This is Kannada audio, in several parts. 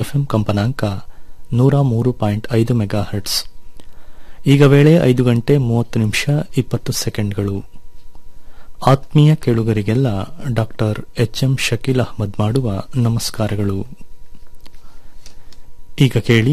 ಎಫ್ಎಂ ಕಂಪನಾಂಕ ನೂರ ಮೂರು ಪಾಯಿಂಟ್ ಐದು ಮೆಗಾ ಹರ್ಟ್ಸ್ ಈಗ ವೇಳೆ ಐದು ಗಂಟೆ ಮೂವತ್ತು ನಿಮಿಷ ಇಪ್ಪತ್ತು ಸೆಕೆಂಡ್ಗಳು ಆತ್ಮೀಯ ಕೇಳುಗರಿಗೆಲ್ಲ doctor H M Shakeel Ahmed ಮಾಡುವ ನಮಸ್ಕಾರಗಳು ಈಗ ಕೇಳಿ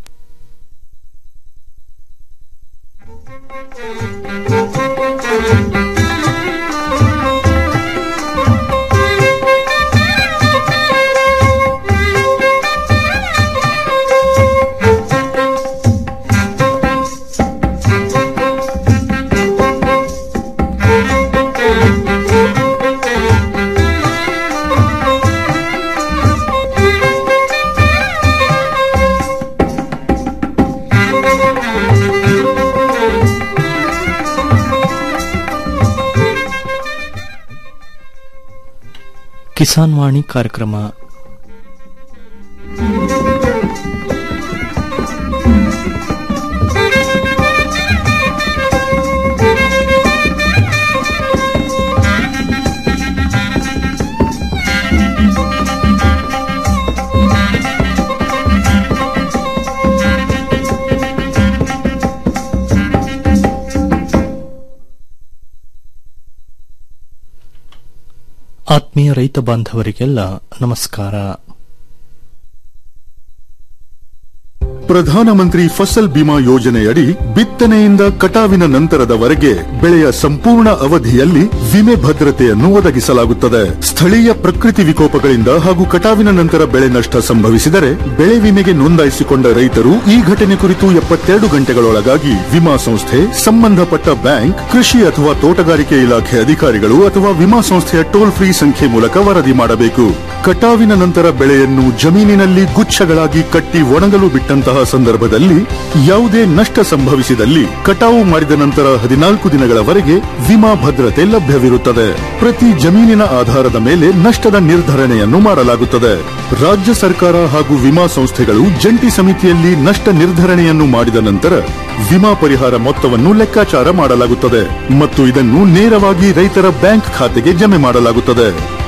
ಕಿಸಾನ್ ವಾಣಿ ಕಾರ್ಯಕ್ರಮ ಆತ್ಮೀಯ ರೈತ ಬಾಂಧವರಿಗೆಲ್ಲ ನಮಸ್ಕಾರ ಪ್ರಧಾನಮಂತ್ರಿ ಫಸಲ್ ಬಿಮಾ ಯೋಜನೆಯಡಿ ಬಿತ್ತನೆಯಿಂದ ಕಟಾವಿನ ನಂತರದವರೆಗೆ ಬೆಳೆಯ ಸಂಪೂರ್ಣ ಅವಧಿಯಲ್ಲಿ ವಿಮೆ ಭದ್ರತೆಯನ್ನು ಒದಗಿಸಲಾಗುತ್ತದೆ ಸ್ಥಳೀಯ ಪ್ರಕೃತಿ ವಿಕೋಪಗಳಿಂದ ಹಾಗೂ ಕಟಾವಿನ ನಂತರ ಬೆಳೆ ನಷ್ಟ ಸಂಭವಿಸಿದರೆ ಬೆಳೆ ವಿಮೆಗೆ ನೋಂದಾಯಿಸಿಕೊಂಡ ರೈತರು ಈ ಘಟನೆ ಕುರಿತು ಎಪ್ಪತ್ತೆರಡು ಗಂಟೆಗಳೊಳಗಾಗಿ ವಿಮಾ ಸಂಸ್ಥೆ ಸಂಬಂಧಪಟ್ಟ ಬ್ಯಾಂಕ್ ಕೃಷಿ ಅಥವಾ ತೋಟಗಾರಿಕೆ ಇಲಾಖೆ ಅಧಿಕಾರಿಗಳು ಅಥವಾ ವಿಮಾ ಸಂಸ್ಥೆಯ ಟೋಲ್ ಫ್ರೀ ಸಂಖ್ಯೆ ಮೂಲಕ ವರದಿ ಮಾಡಬೇಕು ಕಟಾವಿನ ನಂತರ ಬೆಳೆಯನ್ನು ಜಮೀನಿನಲ್ಲಿ ಗುಚ್ಛಗಳಾಗಿ ಕಟ್ಟಿ ಒಣಗಲು ಬಿಟ್ಟಂತಹ ಸಂದರ್ಭದಲ್ಲಿ ಯಾವುದೇ ನಷ್ಟ ಸಂಭವಿಸಿದಲ್ಲಿ ಕಟಾವು ಮಾಡಿದ ನಂತರ ಹದಿನಾಲ್ಕು ದಿನಗಳವರೆಗೆ ವಿಮಾ ಭದ್ರತೆ ಲಭ್ಯವಿರುತ್ತದೆ ಪ್ರತಿ ಜಮೀನಿನ ಆಧಾರದ ಮೇಲೆ ನಷ್ಟದ ನಿರ್ಧರಣೆಯನ್ನು ಮಾಡಲಾಗುತ್ತದೆ ರಾಜ್ಯ ಸರ್ಕಾರ ಹಾಗೂ ವಿಮಾ ಸಂಸ್ಥೆಗಳು ಜಂಟಿ ಸಮಿತಿಯಲ್ಲಿ ನಷ್ಟ ನಿರ್ಧರಣೆಯನ್ನು ಮಾಡಿದ ನಂತರ ವಿಮಾ ಪರಿಹಾರ ಮೊತ್ತವನ್ನು ಲೆಕ್ಕಾಚಾರ ಮಾಡಲಾಗುತ್ತದೆ ಮತ್ತು ಇದನ್ನು ನೇರವಾಗಿ ರೈತರ ಬ್ಯಾಂಕ್ ಖಾತೆಗೆ ಜಮೆ ಮಾಡಲಾಗುತ್ತದೆ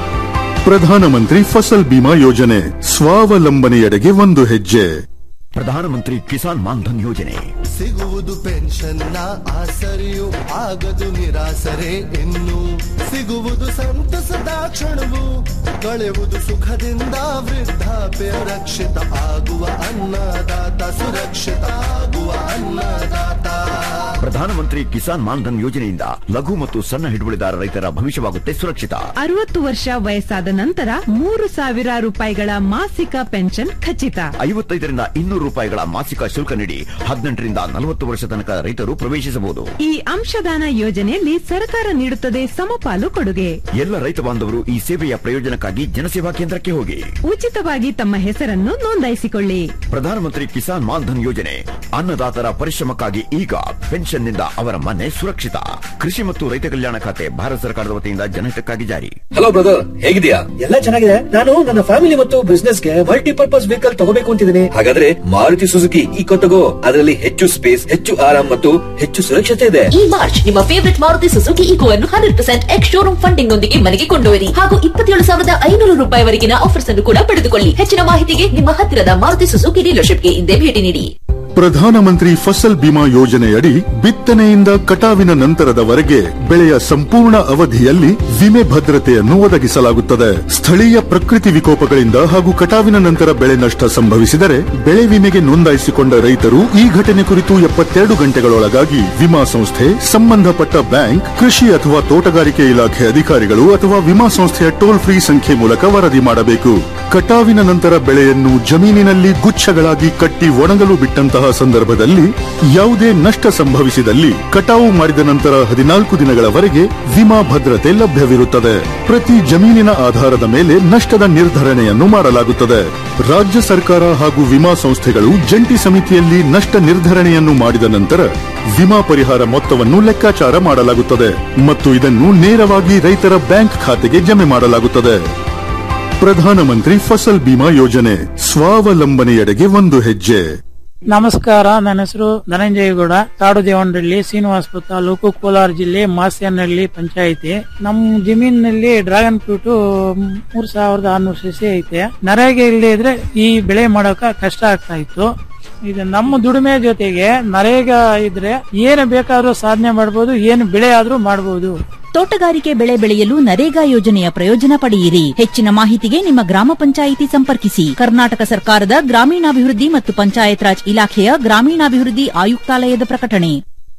ಪ್ರಧಾನಮಂತ್ರಿ ಫಸಲ್ ಬಿಮಾ ಯೋಜನೆ ಸ್ವಾವಲಂಬನೆಯೆಡೆಗೆ ಒಂದು ಹೆಜ್ಜೆ ಪ್ರಧಾನಮಂತ್ರಿ ಕಿಸಾನ್ ಮಾನ್ಧನ್ ಯೋಜನೆ ಸಿಗುವುದು ಪೆನ್ಷನ್ನ ಆಸರೆಯು ಆಗದು ನಿರಾಸರೆ ಇನ್ನು ಸಿಗುವುದು ಸಂತಸದ ಕ್ಷಣವು ಕಳೆಯುವುದು ಸುಖದಿಂದ ವೃದ್ಧಾಪ್ಯ ರಕ್ಷಿತ ಆಗುವ ಅನ್ನದಾತ ಸುರಕ್ಷಿತ ಆಗುವ ಅನ್ನದಾತ ಪ್ರಧಾನಮಂತ್ರಿ ಕಿಸಾನ್ ಮಾನ್ಧನ್ ಯೋಜನೆಯಿಂದ ಲಘು ಮತ್ತು ಸಣ್ಣ ಹಿಡುವಳಿದಾರ ರೈತರ ಭವಿಷ್ಯವಾಗುತ್ತೆ ಸುರಕ್ಷಿತ ಅರವತ್ತು ವರ್ಷ ವಯಸ್ಸಾದ ನಂತರ ಮೂರು ಸಾವಿರ ರೂಪಾಯಿಗಳ ಮಾಸಿಕ ಪೆನ್ಷನ್ ಖಚಿತ ಐವತ್ತೈದರಿಂದ ಇನ್ನೂರು ರೂಪಾಯಿಗಳ ಮಾಸಿಕ ಶುಲ್ಕ ನೀಡಿ ಹದಿನೆಂಟರಿಂದ ನಲವತ್ತು ವರ್ಷ ತನಕ ರೈತರು ಪ್ರವೇಶಿಸಬಹುದು ಈ ಅಂಶದಾನ ಯೋಜನೆಯಲ್ಲಿ ಸರ್ಕಾರ ನೀಡುತ್ತದೆ ಸಮಪಾಲು ಕೊಡುಗೆ ಎಲ್ಲ ರೈತ ಬಾಂಧವರು ಈ ಸೇವೆಯ ಪ್ರಯೋಜನಕ್ಕಾಗಿ ಜನಸೇವಾ ಕೇಂದ್ರಕ್ಕೆ ಹೋಗಿ ಉಚಿತವಾಗಿ ತಮ್ಮ ಹೆಸರನ್ನು ನೋಂದಾಯಿಸಿಕೊಳ್ಳಿ ಪ್ರಧಾನಮಂತ್ರಿ ಕಿಸಾನ್ ಮಾನ್ಧನ್ ಯೋಜನೆ ಅನ್ನದಾತರ ಪರಿಶ್ರಮಕ್ಕಾಗಿ ಈಗ ಪೆನ್ಷನ್ನಿಂದ ಅವರ ಮನೆ ಸುರಕ್ಷಿತ ಕೃಷಿ ಮತ್ತು ರೈತ ಕಲ್ಯಾಣ ಖಾತೆ ಭಾರತ ಸರ್ಕಾರದ ವತಿಯಿಂದ ಜನಹಿತಕ್ಕಾಗಿ ಜಾರಿ ಹಲೋ ಬ್ರದರ್ ಹೇಗಿದ್ಯಾ ಎಲ್ಲ ಚೆನ್ನಾಗಿದೆ ನಾನು ನನ್ನ ಫ್ಯಾಮಿಲಿ ಮತ್ತು ಬಿಸ್ನೆಸ್ ಗೆ ಮಲ್ಟಿಪರ್ಪಸ್ ವೆಹಿಕಲ್ ತಗೋಬೇಕು ಅಂತಿದ್ದೀನಿ ಹಾಗಾದ್ರೆ ಮಾರುತಿ ಸುಜುಕಿ ಈಕೋ ತಗೋ ಅದರಲ್ಲಿ ಹೆಚ್ಚು ಸ್ಪೇಸ್ ಹೆಚ್ಚು ಆರಾಮ್ ಮತ್ತು ಹೆಚ್ಚು ಸುರಕ್ಷತೆ ಇದೆ ಈ ಮಾರ್ಚ್ ನಿಮ್ಮ ಫೇವರಿಟ್ ಮಾರುತಿ ಸುಜುಕಿ ಈಕೋ ಅನ್ನು hundred percent ex showroom funding ನೊಂದಿಗೆ ಮನೆಗೆ ಕೊಂಡೊಯ್ಯಿರಿ ಹಾಗೂ ಇಪ್ಪತ್ತೇಳು ಸಾವಿರದ ಐನೂರು ರೂಪಾಯಿವರೆಗಿನ ಆಫರ್ಸ್ ಅನ್ನು ಕೂಡ ಪಡೆದುಕೊಳ್ಳಿ ಹೆಚ್ಚಿನ ಮಾಹಿತಿಗೆ ನಿಮ್ಮ ಹತ್ತಿರದ ಮಾರುತಿ ಸುಜುಕಿ ಡೀಲರ್ಶಿಪ್ಗೆ ಹಿಂದೆ ಭೇಟಿ ನೀಡಿ ಪ್ರಧಾನಮಂತ್ರಿ ಫಸಲ್ ಬಿಮಾ ಯೋಜನೆಯಡಿ ಬಿತ್ತನೆಯಿಂದ ಕಟಾವಿನ ನಂತರದವರೆಗೆ ಬೆಳೆಯ ಸಂಪೂರ್ಣ ಅವಧಿಯಲ್ಲಿ ವಿಮೆ ಭದ್ರತೆಯನ್ನು ಒದಗಿಸಲಾಗುತ್ತದೆ ಸ್ಥಳೀಯ ಪ್ರಕೃತಿ ವಿಕೋಪಗಳಿಂದ ಹಾಗೂ ಕಟಾವಿನ ನಂತರ ಬೆಳೆ ನಷ್ಟ ಸಂಭವಿಸಿದರೆ ಬೆಳೆ ವಿಮೆಗೆ ನೋಂದಾಯಿಸಿಕೊಂಡ ರೈತರು ಈ ಘಟನೆ ಕುರಿತು ಎಪ್ಪತ್ತೆರಡು ಗಂಟೆಗಳೊಳಗಾಗಿ ವಿಮಾ ಸಂಸ್ಥೆ ಸಂಬಂಧಪಟ್ಟ ಬ್ಯಾಂಕ್ ಕೃಷಿ ಅಥವಾ ತೋಟಗಾರಿಕೆ ಇಲಾಖೆ ಅಧಿಕಾರಿಗಳು ಅಥವಾ ವಿಮಾ ಸಂಸ್ಥೆಯ ಟೋಲ್ ಫ್ರೀ ಸಂಖ್ಯೆ ಮೂಲಕ ವರದಿ ಮಾಡಬೇಕು ಕಟಾವಿನ ನಂತರ ಬೆಳೆಯನ್ನು ಜಮೀನಿನಲ್ಲಿ ಗುಚ್ಛಗಳಾಗಿ ಕಟ್ಟಿ ಒಣಗಲು ಬಿಟ್ಟಂತಹ ಸಂದರ್ಭದಲ್ಲಿ ಯಾವುದೇ ನಷ್ಟ ಸಂಭವಿಸಿದಲ್ಲಿ ಕಟಾವು ಮಾಡಿದ ನಂತರ ಹದಿನಾಲ್ಕು ದಿನಗಳವರೆಗೆ ವಿಮಾ ಭದ್ರತೆ ಲಭ್ಯವಿರುತ್ತದೆ ಪ್ರತಿ ಜಮೀನಿನ ಆಧಾರದ ಮೇಲೆ ನಷ್ಟದ ನಿರ್ಧರಣೆಯನ್ನು ಮಾಡಲಾಗುತ್ತದೆ ರಾಜ್ಯ ಸರ್ಕಾರ ಹಾಗೂ ವಿಮಾ ಸಂಸ್ಥೆಗಳು ಜಂಟಿ ಸಮಿತಿಯಲ್ಲಿ ನಷ್ಟ ನಿರ್ಧರಣೆಯನ್ನು ಮಾಡಿದ ನಂತರ ವಿಮಾ ಪರಿಹಾರ ಮೊತ್ತವನ್ನು ಲೆಕ್ಕಾಚಾರ ಮಾಡಲಾಗುತ್ತದೆ ಮತ್ತು ಇದನ್ನು ನೇರವಾಗಿ ರೈತರ ಬ್ಯಾಂಕ್ ಖಾತೆಗೆ ಜಮೆ ಮಾಡಲಾಗುತ್ತದೆ ಪ್ರಧಾನಮಂತ್ರಿ ಫಸಲ್ ಬಿಮಾ ಯೋಜನೆ ಸ್ವಾವಲಂಬನೆಯೆಡೆಗೆ ಒಂದು ಹೆಜ್ಜೆ ನಮಸ್ಕಾರ ನನ್ನ ಹೆಸರು ಧನಂಜಯಗೌಡ ಕಾಡು ದೇವನಹಳ್ಳಿ ಶ್ರೀನಿವಾಸಪುರ ತಾಲೂಕು ಕೋಲಾರ ಜಿಲ್ಲೆ ಮಾಸ್ಯನಹಳ್ಳಿ ಪಂಚಾಯಿತಿ ನಮ್ಮ ಜಮೀನಿನಲ್ಲಿ ಡ್ರ್ಯಾಗನ್ ಫ್ರೂಟ್ ಮೂರ್ ಸಾವಿರದ ಆರ್ನೂರು ಸಸಿ ಐತೆ ನರೇಗೆ ಇಲ್ಲದೆ ಇದ್ರೆ ಈ ಬೆಳೆ ಮಾಡೋಕ ಕಷ್ಟ ಆಗ್ತಾ ಇತ್ತು ಇದು ನಮ್ಮ ದುಡಿಮೆ ಜೊತೆಗೆ ನರೇಗ ಇದ್ರೆ ಏನು ಬೇಕಾದ್ರೂ ಸಾಧನೆ ಮಾಡ್ಬೋದು ಏನು ಬೆಳೆ ಆದ್ರೂ ಮಾಡ್ಬೋದು ತೋಟಗಾರಿಕೆ ಬೆಳೆ ಬೆಳೆಯಲು ನರೇಗಾ ಯೋಜನೆಯ ಪ್ರಯೋಜನ ಪಡೆಯಿರಿ ಹೆಚ್ಚಿನ ಮಾಹಿತಿಗೆ ನಿಮ್ಮ ಗ್ರಾಮ ಪಂಚಾಯಿತಿ ಸಂಪರ್ಕಿಸಿ ಕರ್ನಾಟಕ ಸರ್ಕಾರದ ಗ್ರಾಮೀಣಾಭಿವೃದ್ಧಿ ಮತ್ತು ಪಂಚಾಯತ್ ರಾಜ್ ಇಲಾಖೆಯ ಗ್ರಾಮೀಣಾಭಿವೃದ್ಧಿ ಆಯುಕ್ತಾಲಯದ ಪ್ರಕಟಣೆ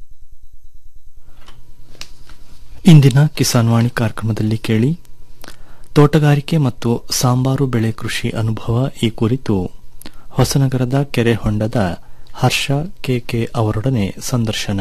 ಇಂದಿನ ಕಿಸಾನ್ ವಾಣಿ ಕಾರ್ಯಕ್ರಮದಲ್ಲಿ ಕೇಳಿ ತೋಟಗಾರಿಕೆ ಮತ್ತು ಸಾಂಬಾರು ಬೆಳೆ ಕೃಷಿ ಅನುಭವ ಈ ಕುರಿತು ಹೊಸನಗರದ ಕೆರೆ ಹೊಂಡದ ಹರ್ಷ ಕೆಕೆ ಅವರೊಡನೆ ಸಂದರ್ಶನ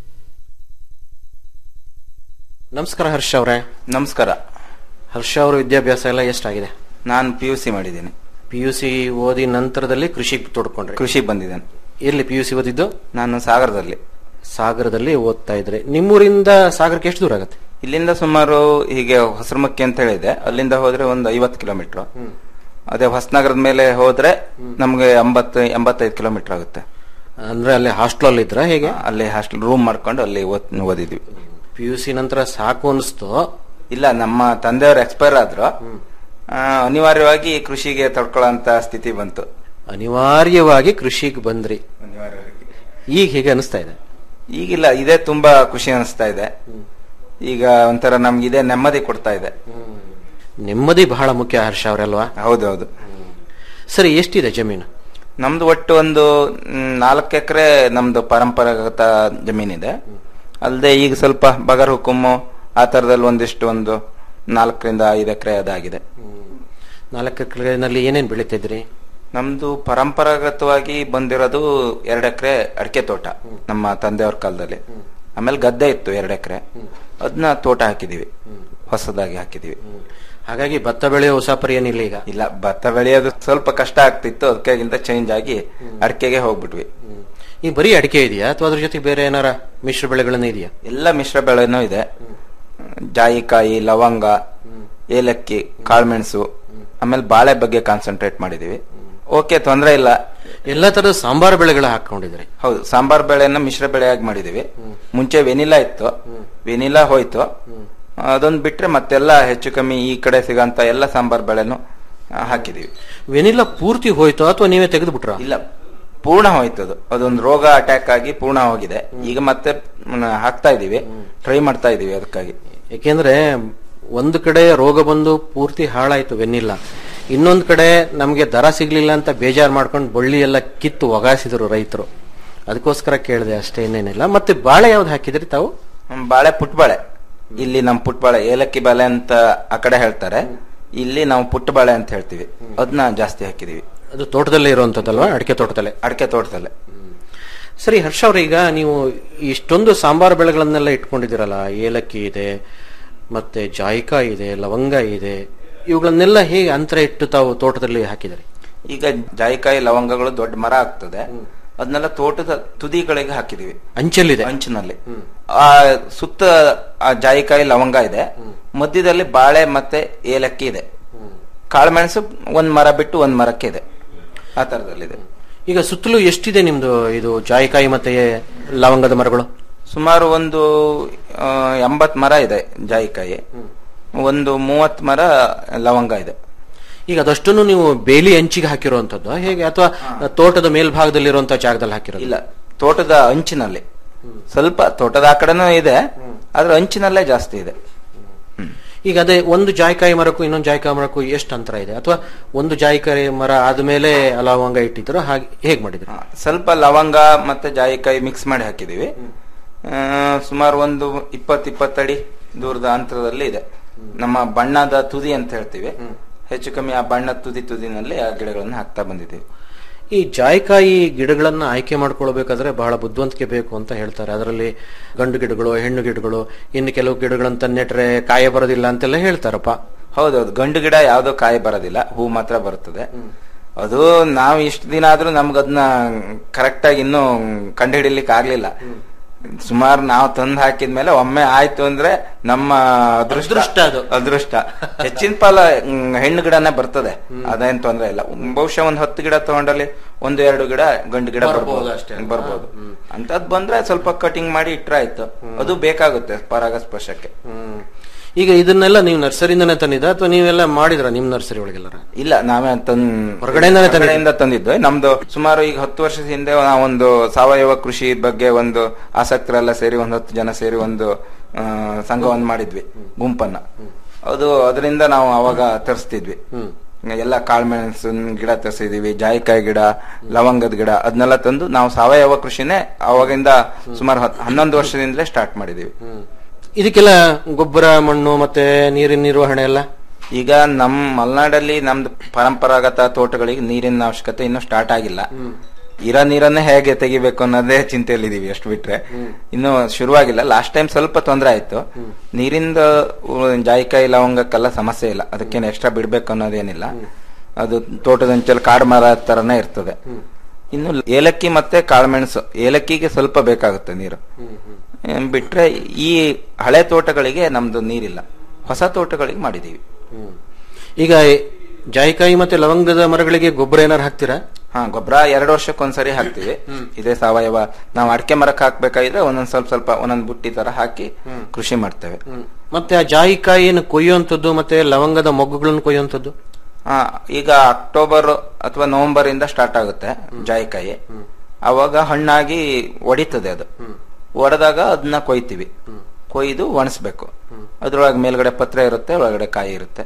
ನಮಸ್ಕಾರ ಹರ್ಷ ಅವರೇ ನಮಸ್ಕಾರ ಹರ್ಷ ಅವರ ವಿದ್ಯಾಭ್ಯಾಸ ಎಲ್ಲ ಎಷ್ಟಾಗಿದೆ ನಾನು ಪಿ ಯು ಸಿ ಮಾಡಿದ್ದೀನಿ ಪಿ ಯು ಸಿ ಓದಿ ನಂತರದಲ್ಲಿ ಕೃಷಿಗೆ ತೊಡ್ಕೊಂಡ್ರೆ ಕೃಷಿಗೆ ಬಂದಿದ್ದೇನೆ ಎಲ್ಲಿ ಪಿ ಯು ಸಿ ಓದಿದ್ದು ನಾನು ಸಾಗರದಲ್ಲಿ ಸಾಗರದಲ್ಲಿ ಓದ್ತಾ ಇದ್ರೆ ನಿಮ್ಮೂರಿಂದ ಸಾಗರಕ್ಕೆ ಎಷ್ಟು ದೂರ ಆಗುತ್ತೆ ಇಲ್ಲಿಂದ ಸುಮಾರು ಹೀಗೆ ಹೊಸರಮಕ್ಕಿ ಅಂತ ಹೇಳಿದೆ ಅಲ್ಲಿಂದ ಹೋದ್ರೆ ಒಂದು ಐವತ್ತು ಕಿಲೋಮೀಟರ್ ಅದೇ ಹೊಸನಗರದ ಮೇಲೆ ಹೋದ್ರೆ ನಮ್ಗೆ ಎಂಬತ್ತು ಎಂಬತ್ತೈದು ಕಿಲೋಮೀಟರ್ ಆಗುತ್ತೆ ಅಂದ್ರೆ ಅಲ್ಲಿ ಹಾಸ್ಟೆಲ್ ಇದ್ರ ಹೇಗೆ ಅಲ್ಲಿ ಹಾಸ್ಟೆಲ್ ರೂಮ್ ಮಾಡ್ಕೊಂಡು ಅಲ್ಲಿ ಓದ್- ಓದಿದ್ವಿ ಪಿ ಯು ಸಿ ನಂತರ ಸಾಕು ಅನಿಸ್ತು ಇಲ್ಲ ನಮ್ಮ ತಂದೆಯವರು ಎಕ್ಸ್ಪೈರ್ ಆದ್ರು ಆ, ಅನಿವಾರ್ಯವಾಗಿ ಕೃಷಿಗೆ ತಡ್ಕೊಳ್ಳೋಂತ ಸ್ಥಿತಿ ಬಂತು ಅನಿವಾರ್ಯವಾಗಿ ಕೃಷಿಗೆ ಬಂದ್ರಿ ಈಗ ಹೇಗೆ ಅನಿಸ್ತಾ ಇದೆ ಈಗಿಲ್ಲ ಇದೇ ತುಂಬಾ ಖುಷಿ ಅನಿಸ್ತಾ ಇದೆ ಈಗ ಒಂಥರ ನಮ್ಗೆ ಇದೇ ನೆಮ್ಮದಿ ಕೊಡ್ತಾ ಇದೆ ನೆಮ್ಮದಿ ಬಹಳ ಮುಖ್ಯ ಹರ್ಷ ಅವರಲ್ವಾ ಹೌದೌದು ಸರಿ ಎಷ್ಟಿದೆ ಜಮೀನು ನಮ್ದು ಒಟ್ಟು ಒಂದು ಮ್, ನಾಲ್ಕು ಎಕರೆ ನಮ್ದು ಪರಂಪರಾಗತ ಜಮೀನಿದೆ ಅಲ್ಲದೆ ಈಗ ಸ್ವಲ್ಪ ಬಗರ್ ಹುಕುಮ್ಮು ಆ ತರದಲ್ಲಿ ಒಂದಿಷ್ಟು ಒಂದು ನಾಲ್ಕರಿಂದ ಐದು ಎಕರೆ ಅದಾಗಿದೆ ನಾಲ್ಕು ಎಕರೆನಲ್ಲಿ ಏನೇನ್ ಬೆಳಿತಿದ್ರಿ ನಮ್ದು ಪರಂಪರಾಗತವಾಗಿ ಬಂದಿರೋದು ಎರಡು ಎಕರೆ ಅಡಿಕೆ ತೋಟ ನಮ್ಮ ತಂದೆಯವ್ರ ಕಾಲದಲ್ಲಿ ಆಮೇಲೆ ಗದ್ದೆ ಇತ್ತು ಎರಡು ಎಕರೆ ಅದನ್ನ ತೋಟ ಹಾಕಿದೀವಿ ಹೊಸದಾಗಿ ಹಾಕಿದೀವಿ ಹಾಗಾಗಿ ಭತ್ತ ಬೆಳೆಯೋ ಉಸಾಪರಿ ಏನಿಲ್ಲ ಈಗ ಇಲ್ಲ ಭತ್ತ ಬೆಳೆಯೋದು ಸ್ವಲ್ಪ ಕಷ್ಟ ಆಗ್ತಿತ್ತು ಅದಕ್ಕಾಗಿಂತ ಚೇಂಜ್ ಆಗಿ ಅಡಿಕೆಗೆ ಹೋಗ್ಬಿಟ್ವಿ ಈ ಬರೀ ಅಡಿಕೆ ಇದೆಯಾ ಅಥವಾ ಅದ್ರ ಜೊತೆ ಬೇರೆ ಏನಾರ ಮಿಶ್ರ ಬೆಳೆಗಳನ್ನ ಇದೆಯಾ ಎಲ್ಲ ಮಿಶ್ರ ಬೆಳೆನೂ ಇದೆ ಜಾಯಿಕಾಯಿ ಲವಂಗ ಏಲಕ್ಕಿ ಕಾಳುಮೆಣಸು ಆಮೇಲೆ ಬಾಳೆ ಬಗ್ಗೆ ಕಾನ್ಸಂಟ್ರೇಟ್ ಮಾಡಿದೀವಿ ಓಕೆ ತೊಂದರೆ ಇಲ್ಲ ಎಲ್ಲಾ ತರದ ಸಾಂಬಾರ್ ಬೆಳೆಗಳ ಹಾಕೊಂಡಿದ್ರಿ ಹೌದು ಸಾಂಬಾರ್ ಬೆಳೆಯನ್ನ ಮಿಶ್ರ ಬೆಳೆಯಾಗಿ ಮಾಡಿದೀವಿ ಮುಂಚೆ ವೆನಿಲಾ ಇತ್ತು ವೆನಿಲಾ ಹೋಯ್ತು ಅದೊಂದು ಬಿಟ್ರೆ ಮತ್ತೆಲ್ಲ ಹೆಚ್ಚು ಕಮ್ಮಿ ಈ ಕಡೆ ಸಿಗಂತ ಎಲ್ಲ ಸಾಂಬಾರ್ ಬೆಳೆನು ಆ, ಹಾಕಿದೀವಿ ವೆನಿಲ್ಲ ಪೂರ್ತಿ ಹೋಯ್ತು ಅಥವಾ ನೀವೇ ತೆಗೆದು ಬಿಟ್ರ ಇಲ್ಲ ಪೂರ್ಣ ಹೋಯ್ತು ಅದು ಅದೊಂದು ರೋಗ ಅಟ್ಯಾಕ್ ಆಗಿ ಪೂರ್ಣ ಹೋಗಿದೆ ಈಗ ಮತ್ತೆ ಮ್, ಹಾಕ್ತಾ ಇದೀವಿ ಟ್ರೈ ಮಾಡ್ತಾ ಇದೀವಿ ಅದಕ್ಕಾಗಿ ಯಾಕೆಂದ್ರೆ ಒಂದು ಕಡೆ ರೋಗ ಬಂದು ಪೂರ್ತಿ ಹಾಳಾಯ್ತು ವೆನ್ನಿಲ್ಲ ಇನ್ನೊಂದ್ ಕಡೆ ನಮ್ಗೆ ದರ ಸಿಗ್ಲಿಲ್ಲ ಅಂತ ಬೇಜಾರ್ ಮಾಡ್ಕೊಂಡು ಬಳ್ಳಿ ಎಲ್ಲ ಕಿತ್ತು ಒಗಾಸಿದ್ರು ರೈತರು ಅದಕ್ಕೋಸ್ಕರ ಕೇಳಿದೆ ಅಷ್ಟೇ ಇನ್ನೇನಿಲ್ಲ ಮತ್ತೆ ಬಾಳೆ ಯಾವ್ದು ಹಾಕಿದ್ರಿ ತಾವು ಹ್ಮ್, ಬಾಳೆ ಪುಟ್ ಬಾಳೆ ಇಲ್ಲಿ ನಮ್ ಪುಟ್ ಬಾಳೆ ಏಲಕ್ಕಿ ಬಾಳೆ ಅಂತ ಆ ಕಡೆ ಹೇಳ್ತಾರೆ ಇಲ್ಲಿ ನಾವು ಪುಟ್ಟ ಬಾಳೆ ಅಂತ ಹೇಳ್ತೀವಿ ಅದನ್ನ ಜಾಸ್ತಿ ಹಾಕಿದೀವಿ ಅದು ತೋಟದಲ್ಲೇ ಇರುವಂತದ್ದಲ್ವಾ ಅಡಿಕೆ ತೋಟದಲ್ಲೇ ಅಡಿಕೆ ತೋಟದಲ್ಲೇ ಸರಿ ಹರ್ಷ ಅವ್ರೆ ಈಗ ನೀವು ಇಷ್ಟೊಂದು ಸಾಂಬಾರ್ ಬೆಳೆಗಳನ್ನೆಲ್ಲ ಇಟ್ಕೊಂಡಿದ್ದೀರಲ್ಲ ಏಲಕ್ಕಿ ಇದೆ ಮತ್ತೆ ಜಾಯಿಕಾಯಿ ಇದೆ ಲವಂಗ ಇದೆ ಇವುಗಳನ್ನೆಲ್ಲ ಹೇಗೆ ಅಂತರ ಇಟ್ಟು ತಾವು ತೋಟದಲ್ಲಿ ಹಾಕಿದರೆ ಈಗ ಜಾಯಿಕಾಯಿ ಲವಂಗಗಳು ದೊಡ್ಡ ಮರ ಆಗ್ತದೆ ಅದನ್ನೆಲ್ಲ ತೋಟದ ತುದಿಗಳಿಗೆ ಹಾಕಿದೀವಿ ಅಂಚಲ್ಲಿದೆ ಅಂಚಿನಲ್ಲಿ ಆ ಸುತ್ತ ಆ ಜಾಯಿಕಾಯಿ ಲವಂಗ ಇದೆ ಮಧ್ಯದಲ್ಲಿ ಬಾಳೆ ಮತ್ತೆ ಏಲಕ್ಕಿ ಇದೆ ಕಾಳುಮೆಣಸು ಒಂದ್ ಮರ ಬಿಟ್ಟು ಒಂದ್ ಮರಕ್ಕೆ ಇದೆ ಆ ತರದಲ್ಲಿದೆ ಈಗ ಸುತ್ತಲೂ ಎಷ್ಟಿದೆ ನಿಮ್ದು ಇದು ಜಾಯಿಕಾಯಿ ಮತ್ತೆ ಲವಂಗದ ಮರಗಳು ಸುಮಾರು ಒಂದು ಆ, ಎಂಬತ್ ಮರ ಇದೆ ಜಾಯಿಕಾಯಿ ಒಂದು ಮೂವತ್ ಮರ ಲವಂಗ ಇದೆ ಈಗ ಅದಷ್ಟನ್ನು ನೀವು ಬೇಲಿ ಅಂಚಿಗೆ ಹಾಕಿರುವಂತದ್ದು ಹೇಗೆ ಅಥವಾ ತೋಟದ ಮೇಲ್ಭಾಗದಲ್ಲಿರುವಂತಹ ಜಾಗದಲ್ಲಿ ಹಾಕಿರೋದು ಇಲ್ಲ ತೋಟದ ಅಂಚಿನಲ್ಲಿ ಸ್ವಲ್ಪ ತೋಟದ ಆ ಕಡೆನೂ ಇದೆ ಆದ್ರೆ ಅಂಚಿನಲ್ಲೇ ಜಾಸ್ತಿ ಇದೆ ಈಗ ಅದೇ ಒಂದು ಜಾಯಿಕಾಯಿ ಮರಕ್ಕೂ ಇನ್ನೊಂದು ಜಾಯಿಕಾಯಿ ಮರಕ್ಕೂ ಎಷ್ಟು ಅಂತರ ಇದೆ ಅಥವಾ ಒಂದು ಜಾಯಿಕಾಯಿ ಮರ ಆದ್ಮೇಲೆ ಲವಂಗ ಇಟ್ಟಿದ್ರು ಹಾಗೆ ಹೇಗ್ ಮಾಡಿದ್ರು ಸ್ವಲ್ಪ ಲವಂಗ ಮತ್ತೆ ಜಾಯಿಕಾಯಿ ಮಿಕ್ಸ್ ಮಾಡಿ ಹಾಕಿದೀವಿ ಆ, ಸುಮಾರು ಒಂದು ಇಪ್ಪತ್ ಇಪ್ಪತ್ತಡಿ ದೂರದ ಅಂತರದಲ್ಲಿ ಇದೆ ನಮ್ಮ ಬಣ್ಣದ ತುದಿ ಅಂತ ಹೇಳ್ತೀವಿ ಹೆಚ್ಚು ಕಮ್ಮಿ ಆ ಬಣ್ಣದ ತುದಿ ತುದಿನಲ್ಲಿ ಆ ಗಿಡಗಳನ್ನು ಹಾಕ್ತಾ ಬಂದಿದ್ದೀವಿ ಈ ಜಾಯಿಕಾಯಿ ಗಿಡಗಳನ್ನ ಆಯ್ಕೆ ಮಾಡ್ಕೊಳ್ಬೇಕಾದ್ರೆ ಬಹಳ ಬುದ್ಧಿವಂತಿಕೆ ಬೇಕು ಅಂತ ಹೇಳ್ತಾರೆ ಅದರಲ್ಲಿ ಗಂಡು ಗಿಡಗಳು ಹೆಣ್ಣು ಗಿಡಗಳು ಇನ್ನು ಕೆಲವು ಗಿಡಗಳಂತ ನೆಟ್ರೆ ಕಾಯ ಬರೋದಿಲ್ಲ ಅಂತೆಲ್ಲ ಹೇಳ್ತಾರಪ್ಪ ಹೌದೌದು ಗಂಡು ಗಿಡ ಯಾವ್ದೋ ಕಾಯಿ ಬರೋದಿಲ್ಲ ಹೂ ಮಾತ್ರ ಬರುತ್ತದೆ ಅದು ನಾವು ಇಷ್ಟು ದಿನ ಆದ್ರೂ ನಮ್ಗದನ್ನ ಕರೆಕ್ಟ್ ಆಗಿ ಇನ್ನೂ ಕಂಡುಹಿಡಿಲಿಕ್ಕೆ ಆಗ್ಲಿಲ್ಲ ಸುಮಾರು ನಾವು ತಂದು ಹಾಕಿದ್ಮೇಲೆ ಒಮ್ಮೆ ಆಯ್ತು ಅಂದ್ರೆ ನಮ್ಮ ಅದೃಷ್ಟ ಅದೃಷ್ಟ ಅದು. ಅದೃಷ್ಟ ಹೆಚ್ಚಿನ ಪಾಲ ಮ್, ಹೆಣ್ಣು ಗಿಡನೇ ಬರ್ತದೆ ಅದೇನ್ ತೊಂದ್ರೆ ಇಲ್ಲ ಬಹುಶಃ ಒಂದ್ ಹತ್ತು ಗಿಡ ತಗೊಂಡಲ್ಲಿ ಒಂದು ಎರಡು ಗಿಡ ಗಂಡು ಗಿಡ ಬರ್ಬೋದು ಬರ್ಬೋದು ಅಷ್ಟೇ. ಬರ್ಬೋದು ಅಂತದ್ ಬಂದ್ರೆ ಸ್ವಲ್ಪ ಕಟಿಂಗ್ ಮಾಡಿ ಇಟ್ರೆ ಆಯ್ತು ಅದು ಬೇಕಾಗುತ್ತೆ ಪರಾಗಸ್ಪರ್ಶಕ್ಕೆ ಹ್ಮ್. ಈಗ ಇದನ್ನೆಲ್ಲ ನೀವು ನರ್ಸರಿಯಿಂದನೇ ತಂದಿದ್ದ ಅಥವಾ ನೀವೆಲ್ಲ ಮಾಡಿದ್ರ ನಿಮ್ ನರ್ಸರಿ ಒಳಗೆಲ್ಲ ಇಲ್ಲ ನಾವೇ ತಂದ್ ಹೊರಗಡೆಯಿಂದಾನೇ ತಂದಿದ್ದು? ಹೊರಗಡೆಯಿಂದ ತಂದಿದ್ದು ನಮ್ದು ಸುಮಾರು ಈಗ ಹತ್ತು ವರ್ಷದ ಹಿಂದೆ ನಾವೊಂದು ಸಾವಯವ ಕೃಷಿ ಬಗ್ಗೆ ಒಂದು ಆಸಕ್ತರೆಲ್ಲ ಸೇರಿ ಒಂದ್ ಹತ್ತು ಜನ ಸೇರಿ ಒಂದು ಆ, ಸಂಘವನ್ನು ಮಾಡಿದ್ವಿ ಗುಂಪನ್ನ ಅದು ಅದರಿಂದ ನಾವು ಅವಾಗ ತರಿಸ್ತಿದ್ವಿ ಎಲ್ಲ ಕಾಳ್ಮೆಣಸಿನ ಗಿಡ ತರಿಸಿದೀವಿ ಜಾಯಿಕಾಯಿ ಗಿಡ ಲವಂಗದ ಗಿಡ ಅದನ್ನೆಲ್ಲ ತಂದು ನಾವು ಸಾವಯವ ಕೃಷಿನೇ ಅವಾಗಿಂದ ಸುಮಾರು ಹತ್- ಹನ್ನೊಂದು ವರ್ಷದಿಂದಲೇ ಸ್ಟಾರ್ಟ್ ಮಾಡಿದೀವಿ ಇದಕ್ಕೆಲ್ಲ ಗೊಬ್ಬರ ಮಣ್ಣು ಮತ್ತೆ ನೀರಿನ ನಿರ್ವಹಣೆ ಎಲ್ಲ ಈಗ ನಮ್ ಮಲೆನಾಡಲ್ಲಿ ನಮ್ದು ಪರಂಪರಾಗತ ತೋಟಗಳಿಗೆ ನೀರಿನ ಅವಶ್ಯಕತೆ ಇನ್ನೂ ಸ್ಟಾರ್ಟ್ ಆಗಿಲ್ಲ ಇರೋ ನೀರನ್ನೇ ಹೇಗೆ ತೆಗಿಬೇಕು ಅನ್ನೋದೇ ಚಿಂತೆಯಲ್ಲಿದೀವಿ ಅಷ್ಟು ಬಿಟ್ರೆ ಇನ್ನು ಶುರುವಾಗಿಲ್ಲ ಲಾಸ್ಟ್ ಟೈಮ್ ಸ್ವಲ್ಪ ತೊಂದರೆ ಆಯ್ತು ನೀರಿಂದ ಉ- ಜಾಯಿಕಾಯಿ ಲವಂಗಕ್ಕೆಲ್ಲ ಸಮಸ್ಯೆ ಇಲ್ಲ ಅದಕ್ಕೇನು ಎಕ್ಸ್ಟ್ರಾ ಬಿಡ್ಬೇಕು ಅನ್ನೋದೇನಿಲ್ಲ ಅದು ತೋಟದ ಅಂಚಲ್ಲಿ ಕಾಡು ಮರ ತರನೇ ಇರ್ತದೆ ಇನ್ನು ಏಲಕ್ಕಿ ಮತ್ತೆ ಕಾಳುಮೆಣಸು ಏಲಕ್ಕಿಗೆ ಸ್ವಲ್ಪ ಬೇಕಾಗುತ್ತೆ ನೀರು ಏನ್ ಬಿಟ್ರೆ ಈ ಹಳೆ ತೋಟಗಳಿಗೆ ನಮ್ದು ನೀರಿಲ್ಲ ಹೊಸ ತೋಟಗಳಿಗೆ ಮಾಡಿದೀವಿ ಈಗ ಜಾಯಿಕಾಯಿ ಮತ್ತೆ ಲವಂಗದ ಮರಗಳಿಗೆ ಗೊಬ್ಬರ ಏನಾರು ಹಾಕ್ತೀರಾ ಹಾ ಗೊಬ್ಬರ ಎರಡು ವರ್ಷಕ್ಕೊಂದ್ಸರಿ ಹಾಕ್ತಿವಿ ಇದೇ ಸಾವಯವ ನಾವು ಅಡಿಕೆ ಮರಕ್ಕೆ ಹಾಕ್ಬೇಕಾಗಿದ್ರೆ ಒಂದೊಂದ್ ಸ್ವಲ್ಪ ಸ್ವಲ್ಪ ಒಂದೊಂದ್ ಬುಟ್ಟಿ ತರ ಹಾಕಿ ಕೃಷಿ ಮಾಡ್ತೇವೆ ಮತ್ತೆ ಆ ಜಾಯಿಕಾಯಿಯನ್ನು ಕೊಯ್ಯುವಂಥದ್ದು ಮತ್ತೆ ಲವಂಗದ ಮೊಗ್ಗುಗಳನ್ನು ಕೊಯ್ಯುವಂಥದ್ದು ಆ, ಈಗ ಅಕ್ಟೋಬರ್ ಅಥವಾ ನವೆಂಬರ್ ಇಂದ ಸ್ಟಾರ್ಟ್ ಆಗುತ್ತೆ ಜಾಯಿಕಾಯಿ ಅವಾಗ ಹಣ್ಣಾಗಿ ಒಡಿತದೆ ಅದು ಒಡೆದಾಗ ಅದನ್ನ ಕೊಯ್ತೀವಿ ಕೊಯ್ದು ಒಣಸ್ಬೇಕು ಅದ್ರೊಳಗೆ ಮೇಲ್ಗಡೆ ಪತ್ರೆ ಇರುತ್ತೆ ಒಳಗಡೆ ಕಾಯಿ ಇರುತ್ತೆ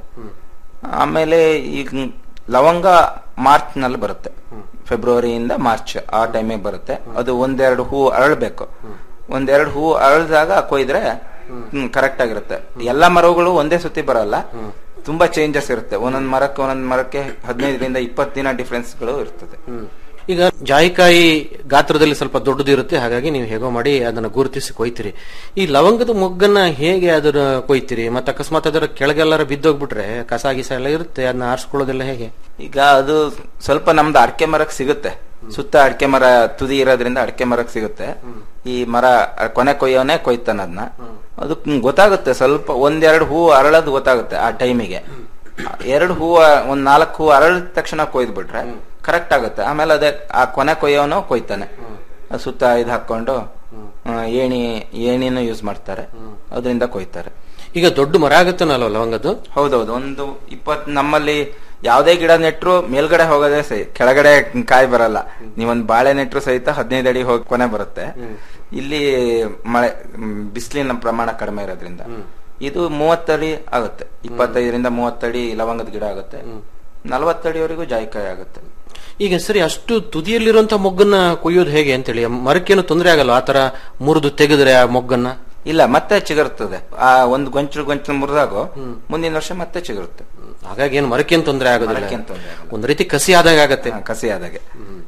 ಆಮೇಲೆ ಈಗ ಲವಂಗ ಮಾರ್ಚ್ ನಲ್ಲಿ ಬರುತ್ತೆ ಫೆಬ್ರವರಿಯಿಂದ ಮಾರ್ಚ್ ಆ ಟೈಮಿಗೆ ಬರುತ್ತೆ ಅದು ಒಂದೆರಡು ಹೂ ಅರಳ್ಬೇಕು ಒಂದೆರಡು ಹೂ ಅರಳಿದಾಗ ಕೊಯ್ದ್ರೆ ಕರೆಕ್ಟ್ ಆಗಿರುತ್ತೆ ಎಲ್ಲಾ ಮರಗಳು ಒಂದೇ ಸುತ್ತಿ ಬರಲ್ಲ ತುಂಬಾ ಚೇಂಜಸ್ ಇರುತ್ತೆ ಒಂದೊಂದ್ ಮರಕ್ಕೆ ಒಂದೊಂದ್ ಮರಕ್ಕೆ ಹದಿನೈದರಿಂದ ಇಪ್ಪತ್ತು ದಿನ ಡಿಫ್ರೆನ್ಸ್ ಗಳು ಇರ್ತದೆ ಈಗ ಜಾಯಿಕಾಯಿ ಗಾತ್ರದಲ್ಲಿ ಸ್ವಲ್ಪ ದೊಡ್ಡದಿರುತ್ತೆ ಹಾಗಾಗಿ ನೀವು ಹೇಗೋ ಮಾಡಿ ಅದನ್ನ ಗುರುತಿಸಿ ಕೊಯ್ತೀರಿ ಈ ಲವಂಗದ ಮೊಗ್ಗನ್ನ ಹೇಗೆ ಅದನ್ನ ಕೊಯ್ತೀರಿ ಮತ್ತೆ ಅಕಸ್ಮಾತ್ ಅದರ ಕೆಳಗೆಲ್ಲರ ಬಿದ್ದೋಗ್ಬಿಟ್ರೆ ಕಸ ಗಿಸ ಎಲ್ಲ ಇರುತ್ತೆ ಅದನ್ನ ಆರಿಸ್ಕೊಳ್ಳೋದೆಲ್ಲ ಹೇಗೆ ಈಗ ಅದು ಸ್ವಲ್ಪ ನಮ್ದು ಅಡಿಕೆ ಮರಕ್ಕೆ ಸಿಗುತ್ತೆ ಸುತ್ತ ಅಡಿಕೆ ಮರ ತುದಿ ಇರೋದ್ರಿಂದ ಅಡಿಕೆ ಮರಕ್ಕೆ ಸಿಗುತ್ತೆ ಈ ಮರ ಕೊನೆ ಕೊಯ್ಯೋನೆ ಕೊಯ್ತಾನ ಅದನ್ನ ಅದು ಗೊತ್ತಾಗುತ್ತೆ ಸ್ವಲ್ಪ ಒಂದೆರಡು ಹೂ ಅರಳೋದು ಗೊತ್ತಾಗುತ್ತೆ ಆ ಟೈಮಿಗೆ ಎರಡು ಹೂ ಒಂದ್ ನಾಲ್ಕು ಹೂ ಅರಳಿದ ತಕ್ಷಣ ಕೊಯ್ದು ಬಿಟ್ರೆ ಕರೆಕ್ಟ್ ಆಗುತ್ತೆ ಆಮೇಲೆ ಅದೇ ಆ ಕೊನೆ ಕೊಯ್ಯೋನು ಕೊಯ್ತಾನೆ ಆ ಸುತ್ತ ಇದು ಹಾಕೊಂಡು ಆ, ಏಣಿ ಏಣಿನೂ ಯೂಸ್ ಮಾಡ್ತಾರೆ ಅದರಿಂದ ಕೊಯ್ತಾರೆ ಈಗ ದೊಡ್ಡ ಮರ ಆಗುತ್ತಾನಲ್ವ ಲವಂಗದ್ದು ಹೌದೌದು ಒಂದು ಇಪ್ಪತ್ ನಮ್ಮಲ್ಲಿ ಯಾವ್ದೇ ಗಿಡ ನೆಟ್ರು ಮೇಲ್ಗಡೆ ಹೋಗೋದೇ ಸಹಿ ಕೆಳಗಡೆ ಕಾಯಿ ಬರಲ್ಲ ನೀವೊಂದ್ ಬಾಳೆ ನೆಟ್ರು ಸಹಿತ ಹದಿನೈದು ಅಡಿ ಹೋಗಿ ಕೊನೆ ಬರುತ್ತೆ ಇಲ್ಲಿ ಮಳೆ ಬಿಸಿಲಿನ ಪ್ರಮಾಣ ಕಡಿಮೆ ಇರೋದ್ರಿಂದ ಇದು ಮೂವತ್ತಡಿ ಆಗುತ್ತೆ ಇಪ್ಪತ್ತೈದರಿಂದ ಮೂವತ್ತಡಿ ಲವಂಗದ ಗಿಡ ಆಗುತ್ತೆ ನಲವತ್ತಡಿವರೆಗೂ ಜಾಯಿಕಾಯಿ ಆಗುತ್ತೆ ಈಗ ಸರಿ ಅಷ್ಟು ತುದಿಯಲ್ಲಿರುವಂತ ಮೊಗ್ಗನ್ನ ಕೊಯ್ಯೋದು ಹೇಗೆ ಅಂತೇಳಿ ಮರಕ್ಕೇನು ತೊಂದರೆ ಆಗಲ್ಲ ಆತರ ಮುರಿದು ತೆಗೆದ್ರೆ ಆ ಮೊಗ್ಗನ್ನ ಇಲ್ಲ ಮತ್ತೆ ಚಿಗುರ್ತದೆ ಆ ಒಂದು ಗೊಂಚಲು ಗೊಂಚಲು ಮುರಿದಾಗ ಮುಂದಿನ ವರ್ಷ ಮತ್ತೆ ಚಿಗುರುತ್ತೆ ಹಾಗಾಗಿ ಏನು ಮರಕ್ಕೇನು ತೊಂದರೆ ಆಗೋದಿಲ್ಲ ಮರಕ್ಕೇನ್ ತೊಂದ್ರೆ ಆಗಲ್ಲ. ಒಂದ್ ರೀತಿ ಕಸಿ ಆದಾಗ ಆಗತ್ತೆ ಕಸಿ ಆದಾಗೆ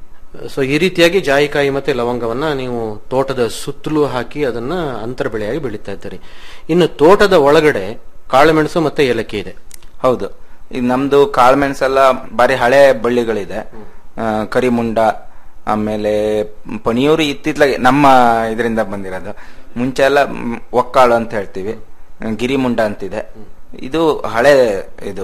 ಸೊ ಈ ರೀತಿಯಾಗಿ ಜಾಯಿಕಾಯಿ ಮತ್ತೆ ಲವಂಗವನ್ನ ನೀವು ತೋಟದ ಸುತ್ತಲೂ ಹಾಕಿ ಅದನ್ನ ಅಂತರ ಬೆಳೆಯಾಗಿ ಬೆಳೀತಾ ಇದ್ದೀರಿ ಇನ್ನು ತೋಟದ ಒಳಗಡೆ ಕಾಳುಮೆಣಸು ಮತ್ತೆ ಏಲಕ್ಕಿ ಇದೆ ಹೌದು ಈಗ ನಮ್ದು ಕಾಳುಮೆಣಸೆಲ್ಲ ಬಾರಿ ಹಳೆ ಬಳ್ಳಿಗಳಿದೆ ಆ, ಕರಿಮುಂಡ ಆಮೇಲೆ ಪಣಿಯೂರು ಇತ್ತಿತ್ಲಾಗೆ ನಮ್ಮ ಇದರಿಂದ ಬಂದಿರೋದು ಮುಂಚೆ ಎಲ್ಲ ಮ್, ಒಕ್ಕಾಳು ಅಂತ ಹೇಳ್ತೀವಿ ಗಿರಿಮುಂಡ ಅಂತಿದೆ ಇದು ಹಳೆ ಇದು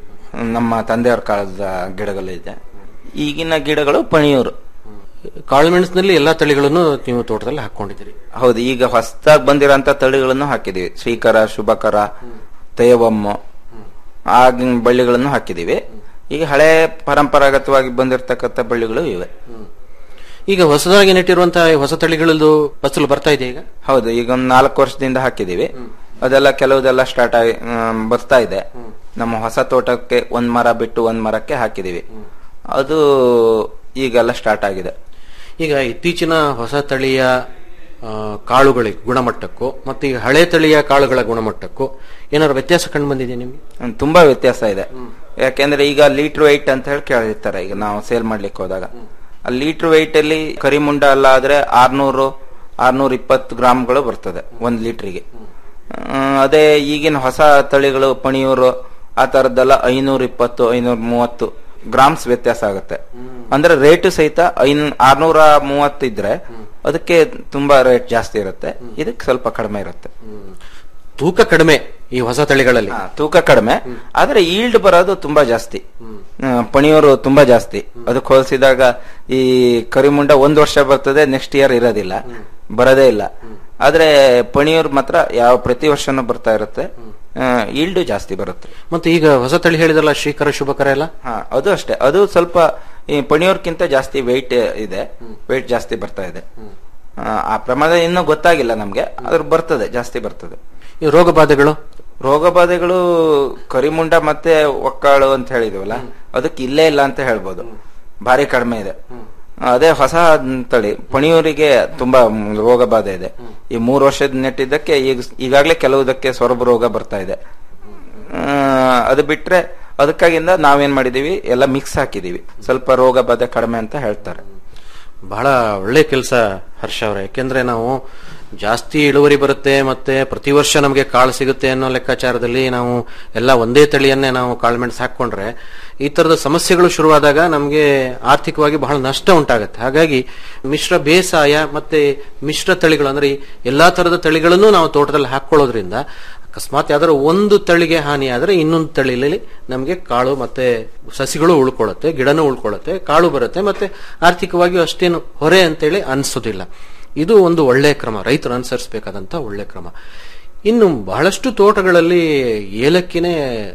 ನಮ್ಮ ತಂದೆಯವ್ರ ಕಾಲದ ಗಿಡಗಳಿದೆ ಈಗಿನ ಗಿಡಗಳು ಪಣಿಯೂರು ಕಾಳುಮೆಣಸಿನಲ್ಲಿ ಎಲ್ಲಾ ತಳಿಗಳನ್ನು ನೀವು ತೋಟದಲ್ಲಿ ಹಾಕೊಂಡಿದ್ದೀರಿ ಹೌದು ಈಗ ಹೊಸದಾಗಿ ಬಂದಿರೋಂತ ತಳಿಗಳನ್ನು ಹಾಕಿದೀವಿ ಶ್ರೀಕರ ಶುಭಕರ ತೇವಮ್ಮ ಆ ಬಳ್ಳಿಗಳನ್ನು ಹಾಕಿದೀವಿ ಈಗ ಹಳೆ ಪರಂಪರಾಗತವಾಗಿ ಬಂದಿರತಕ್ಕಂತ ಬಳ್ಳಿಗಳು ಇವೆ ಈಗ ಹೊಸದಾಗಿ ನೆಟ್ಟಿರುವಂತಹ ಈ ಹೊಸ ತಳಿಗಳದ್ದು ಫಸಲು ಬರ್ತಾ ಇದೆ ಈಗ ಹೌದು ಈಗ ಒಂದ್ ನಾಲ್ಕು ವರ್ಷದಿಂದ ಹಾಕಿದೀವಿ ಅದೆಲ್ಲ ಕೆಲವುದೆಲ್ಲ ಸ್ಟಾರ್ಟ್ ಆಗಿ ಆಮ್, ಬರ್ತಾ ಇದೆ ನಮ್ಮ ಹೊಸ ತೋಟಕ್ಕೆ ಒಂದ್ ಮರ ಬಿಟ್ಟು ಒಂದ್ ಮರಕ್ಕೆ ಹಾಕಿದೀವಿ ಅದು ಈಗೆಲ್ಲ ಸ್ಟಾರ್ಟ್ ಆಗಿದೆ ಈಗ ಇತ್ತೀಚಿನ ಹೊಸ ತಳಿಯ ಆ, ಕಾಳುಗಳ ಗುಣಮಟ್ಟಕ್ಕೂ ಮತ್ತೆ ಈ ಹಳೆ ತಳಿಯ ಕಾಳುಗಳ ಗುಣಮಟ್ಟಕ್ಕೂ ಏನಾದ್ರು ವ್ಯತ್ಯಾಸ ಕಂಡು ಬಂದಿದೆ ನಿಮ್ಗೆ ಹ್ಮ್, ತುಂಬಾ ವ್ಯತ್ಯಾಸ ಇದೆ ಯಾಕೆಂದ್ರೆ ಈಗ ಲೀಟರ್ ವೆಯ್ಟ್ ಅಂತ ಹೇಳಿ ಕೇಳಿರ್ತಾರೆ ಈಗ ನಾವು ಸೇಲ್ ಮಾಡ್ಲಿಕ್ಕೆ ಹೋದಾಗ ಆ ಲೀಟರ್ ವೆಯ್ಟ್ ಅಲ್ಲಿ ಕರಿಮುಂಡ ಅಲ್ಲ ಆದ್ರೆ ಆರ್ನೂರು ಆರ್ನೂರ ಇಪ್ಪತ್ತು ಗ್ರಾಮ್ಗಳು ಬರ್ತದೆ ಒಂದ್ ಲೀಟ್ರಿಗೆ ಅದೇ ಈಗಿನ ಹೊಸ ತಳಿಗಳು ಪಣಿಯೂರು ಆ ತರದ್ದೆಲ್ಲ ಐನೂರ ಇಪ್ಪತ್ತು ಐನೂರ ಮೂವತ್ತು ಗ್ರಾಮ್ಸ್ ವ್ಯತ್ಯಾಸ ಆಗುತ್ತೆ ಅಂದ್ರೆ ರೇಟ್ ಸಹಿತ ಐನ್ ಆರ್ನೂರ ಮೂವತ್ತು ಇದ್ರೆ ಅದಕ್ಕೆ ತುಂಬಾ ರೇಟ್ ಜಾಸ್ತಿ ಇರುತ್ತೆ ಇದಕ್ಕೆ ಸ್ವಲ್ಪ ಕಡಿಮೆ ಇರುತ್ತೆ ತೂಕ ಕಡಿಮೆ ಈ ಹೊಸ ತಳಿಗಳಲ್ಲಿ ಹಾ, ತೂಕ ಕಡಿಮೆ ಆದ್ರೆ ಈಲ್ಡ್ ಬರೋದು ತುಂಬಾ ಜಾಸ್ತಿ ಆ, ಪಣಿಯೂರು ತುಂಬಾ ಜಾಸ್ತಿ ಅದಕ್ಕೆ ಹೋಲಿಸಿದಾಗ ಈ ಕರಿಮುಂಡ ಒಂದ್ ವರ್ಷ ಬರ್ತದೆ ನೆಕ್ಸ್ಟ್ ಇಯರ್ ಇರೋದಿಲ್ಲ ಬರೋದೇ ಇಲ್ಲ ಆದ್ರೆ ಪಣಿಯೂರು ಮಾತ್ರ ಯಾವ ಪ್ರತಿ ವರ್ಷನೂ ಬರ್ತಾ ಇರುತ್ತೆ ಈಲ್ಡ್ ಜಾಸ್ತಿ ಬರುತ್ತೆ ಮತ್ತೆ ಈಗ ಹೊಸ ತಳಿ ಹೇಳಿದ್ರಲ್ಲ ಶ್ರೀಕರ ಶುಭಕರ ಎಲ್ಲ ಹಾ ಅದು ಅಷ್ಟೇ ಅದು ಸ್ವಲ್ಪ ಈ ಪಣಿಯೂರ್ಕಿಂತ ಜಾಸ್ತಿ ವೆಯ್ಟ್ ಇದೆ ವೆಯ್ಟ್ ಜಾಸ್ತಿ ಬರ್ತಾ ಇದೆ ಆ, ಆ ಪ್ರಮಾಣ ಇನ್ನೂ ಗೊತ್ತಾಗಿಲ್ಲ ನಮ್ಗೆ ಅದ್ರ ಬರ್ತದೆ ಜಾಸ್ತಿ ಬರ್ತದೆ ಈ ರೋಗ ಬಾಧೆಗಳು ರೋಗ ಬಾಧೆಗಳು ಕರಿಮುಂಡ ಮತ್ತೆ ಒಕ್ಕಾಳು ಅಂತ ಹೇಳಿದ್ವಲ್ಲ ಅದಕ್ಕೆ ಇಲ್ಲೇ ಇಲ್ಲ ಅಂತ ಹೇಳ್ಬೋದು ಭಾರಿ ಕಡಿಮೆ ಇದೆ ಅದೇ ಹೊಸ ತಳಿ ಪಣಿಯೂರಿಗೆ ತುಂಬಾ ರೋಗ ಬಾಧೆ ಇದೆ ಈ ಮೂರು ವರ್ಷದ ನೆಟ್ಟಿದ್ದಕ್ಕೆ ಈಗ ಈಗಾಗಲೇ ಕೆಲವುದಕ್ಕೆ ಸೊರಬು ರೋಗ ಬರ್ತಾ ಇದೆ ಆ, ಅದು ಬಿಟ್ರೆ ಅದಕ್ಕಾಗಿಂದ ನಾವೇನ್ ಮಾಡಿದೀವಿ ಎಲ್ಲ ಮಿಕ್ಸ್ ಹಾಕಿದೀವಿ ಸ್ವಲ್ಪ ರೋಗ ಬಾಧೆ ಕಡಿಮೆ ಅಂತ ಹೇಳ್ತಾರೆ ಬಹಳ ಒಳ್ಳೆ ಕೆಲಸ ಹರ್ಷ ಅವರೇ ಯಾಕೆಂದ್ರೆ ನಾವು ಜಾಸ್ತಿ ಇಳುವರಿ ಬರುತ್ತೆ ಮತ್ತೆ ಪ್ರತಿ ವರ್ಷ ನಮಗೆ ಕಾಳು ಸಿಗುತ್ತೆ ಅನ್ನೋ ಲೆಕ್ಕಾಚಾರದಲ್ಲಿ ನಾವು ಎಲ್ಲ ಒಂದೇ ತಳಿಯನ್ನೇ ನಾವು ಕಾಳುಮೆಣಸು ಹಾಕೊಂಡ್ರೆ ಈ ತರದ ಸಮಸ್ಯೆಗಳು ಶುರುವಾದಾಗ ನಮಗೆ ಆರ್ಥಿಕವಾಗಿ ಬಹಳ ನಷ್ಟ ಉಂಟಾಗುತ್ತೆ ಹಾಗಾಗಿ ಮಿಶ್ರ ಬೇಸಾಯ ಮತ್ತೆ ಮಿಶ್ರ ತಳಿಗಳು ಅಂದ್ರೆ ಈ ಎಲ್ಲಾ ತರದ ತಳಿಗಳನ್ನು ನಾವು ತೋಟದಲ್ಲಿ ಹಾಕೊಳ್ಳೋದ್ರಿಂದ ಅಕಸ್ಮಾತ್ ಯಾವ್ದಾದ್ರು ಒಂದು ತಳಿಗೆ ಹಾನಿ ಆದ್ರೆ ಇನ್ನೊಂದು ತಳಿಲಿ ನಮಗೆ ಕಾಳು ಮತ್ತೆ ಸಸಿಗಳು ಉಳ್ಕೊಳ್ಳುತ್ತೆ ಗಿಡನೂ ಉಳ್ಕೊಳ್ಳುತ್ತೆ ಕಾಳು ಬರುತ್ತೆ ಮತ್ತೆ ಆರ್ಥಿಕವಾಗಿ ಅಷ್ಟೇನು ಹೊರೆ ಅಂತೇಳಿ ಅನ್ಸೋದಿಲ್ಲ ಇದು ಒಂದು ಒಳ್ಳೆ ಕ್ರಮ ರೈತರು ಅನುಸರಿಸಬೇಕಾದಂತ ಒಳ್ಳೆ ಕ್ರಮ ಇನ್ನು ಬಹಳಷ್ಟು ತೋಟಗಳಲ್ಲಿ ಏಲಕ್ಕಿನೇ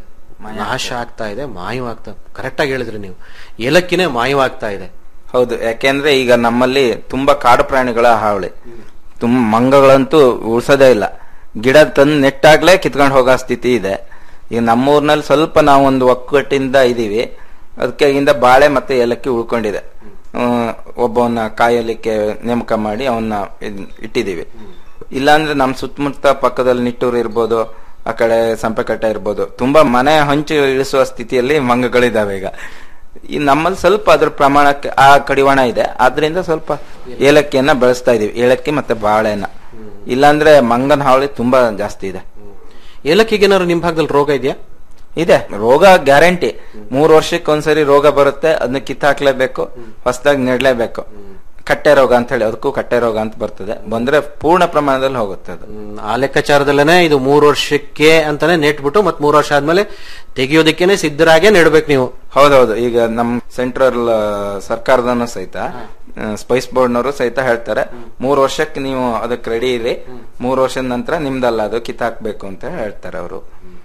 ನಾಶ ಆಗ್ತಾ ಇದೆ ಮಾಯವಾಗ್ತಾ ಕರೆಕ್ಟ್ ಆಗಿ ಹೇಳಿದ್ರಿ ನೀವು ಏಲಕ್ಕಿನೇ ಮಾಯವಾಗ್ತಾ ಇದೆ ಹೌದು ಯಾಕೆಂದ್ರೆ ಈಗ ನಮ್ಮಲ್ಲಿ ತುಂಬಾ ಕಾಡು ಪ್ರಾಣಿಗಳ ಹಾವಳಿ ತುಂಬ ಮಂಗಗಳಂತೂ ಉಳ್ಸೋದೇ ಇಲ್ಲ ಗಿಡ ತಂದು ನೆಟ್ಟಾಗ್ಲೇ ಕಿತ್ಕೊಂಡು ಹೋಗೋ ಸ್ಥಿತಿ ಇದೆ ಈಗ ನಮ್ಮೂರ್ನಲ್ಲಿ ಸ್ವಲ್ಪ ನಾವು ಒಂದು ಒಕ್ಕಟ್ಟಿಂದ ಇದೀವಿ ಅದಕ್ಕೆ ಇಂದ ಬಾಳೆ ಮತ್ತೆ ಏಲಕ್ಕಿ ಉಳ್ಕೊಂಡಿದೆ ಆ, ಒಬ್ಬವನ್ನ ಕಾಯಲಿಕ್ಕೆ ನೇಮಕ ಮಾಡಿ ಅವನ್ನ ಇದ್- ಇಟ್ಟಿದೀವಿ ಇಲ್ಲಾಂದ್ರೆ ನಮ್ ಸುತ್ತಮುತ್ತ ಪಕ್ಕದಲ್ಲಿ ನಿಟ್ಟೂರು ಇರ್ಬೋದು ಆ ಕಡೆ ಸಂಪೆಕಟ್ಟೆ ಇರ್ಬೋದು ತುಂಬಾ ಮನೆ ಹಂಚು ಇಳಿಸುವ ಸ್ಥಿತಿಯಲ್ಲಿ ಮಂಗಗಳಿದಾವೆ ಈಗ ಈ ನಮ್ಮಲ್ಲಿ ಸ್ವಲ್ಪ ಅದ್ರ ಪ್ರಮಾಣಕ್ಕೆ ಆ ಕಡಿವಾಣ ಇದೆ ಆದ್ರಿಂದ ಸ್ವಲ್ಪ ಏಲಕ್ಕಿಯನ್ನ ಬೆಳೆಸ್ತಾ ಇದೀವಿ ಏಲಕ್ಕಿ ಮತ್ತೆ ಬಾಳೆನ ಇಲ್ಲಾಂದ್ರೆ ಮಂಗನ ಹಾವಳಿ ತುಂಬಾ ಜಾಸ್ತಿ ಇದೆ ಏಲಕ್ಕಿಗೆ ಏನಾದ್ರು ನಿಮ್ ಭಾಗದಲ್ಲಿ ರೋಗ ಇದೆಯಾ ಇದೆ ರೋಗ ಗ್ಯಾರಂಟಿ ಮೂರ್ ವರ್ಷಕ್ಕೆ ಒಂದ್ಸರಿ ರೋಗ ಬರುತ್ತೆ ಅದನ್ನ ಕಿತ್ತಾಕ್ಲೇಬೇಕು ಹೊಸದಾಗಿ ನೆಡ್ಲೇಬೇಕು ಕಟ್ಟೆ ರೋಗ ಅಂತ ಹೇಳಿ ಅದಕ್ಕೂ ಕಟ್ಟೆ ರೋಗ ಅಂತ ಬರ್ತದೆ ಬಂದ್ರೆ ಪೂರ್ಣ ಪ್ರಮಾಣದಲ್ಲಿ ಹೋಗುತ್ತೆ ಅದು ಆ ಲೆಕ್ಕಾಚಾರದಲ್ಲೇನೆ ಇದು ಮೂರು ವರ್ಷಕ್ಕೆ ಅಂತಾನೆ ನೆಟ್ಬಿಟ್ಟು ಮತ್ ಮೂರು ವರ್ಷ ಆದ್ಮೇಲೆ ತೆಗೆಯೋದಕ್ಕೇನೆ ಸಿದ್ಧರಾಗೆ ನೆಡ್ಬೇಕು ನೀವು ಹೌದೌದು ಈಗ ನಮ್ ಸೆಂಟ್ರಲ್ ಸರ್ಕಾರದನ್ನು ಸಹಿತ ಸ್ಪೈಸ್ ಬೋರ್ಡ್ನವರು ಸಹಿತ ಹೇಳ್ತಾರೆ ಮೂರು ವರ್ಷಕ್ಕೆ ನೀವು ಅದಕ್ಕೆ ರೆಡಿ ಇರಿ ಮೂರು ವರ್ಷದ ನಂತರ ನಿಮ್ದಲ್ಲ ಅದು ಕಿತ್ತಾಕ್ಬೇಕು ಅಂತ ಹೇಳ್ತಾರೆ ಅವರು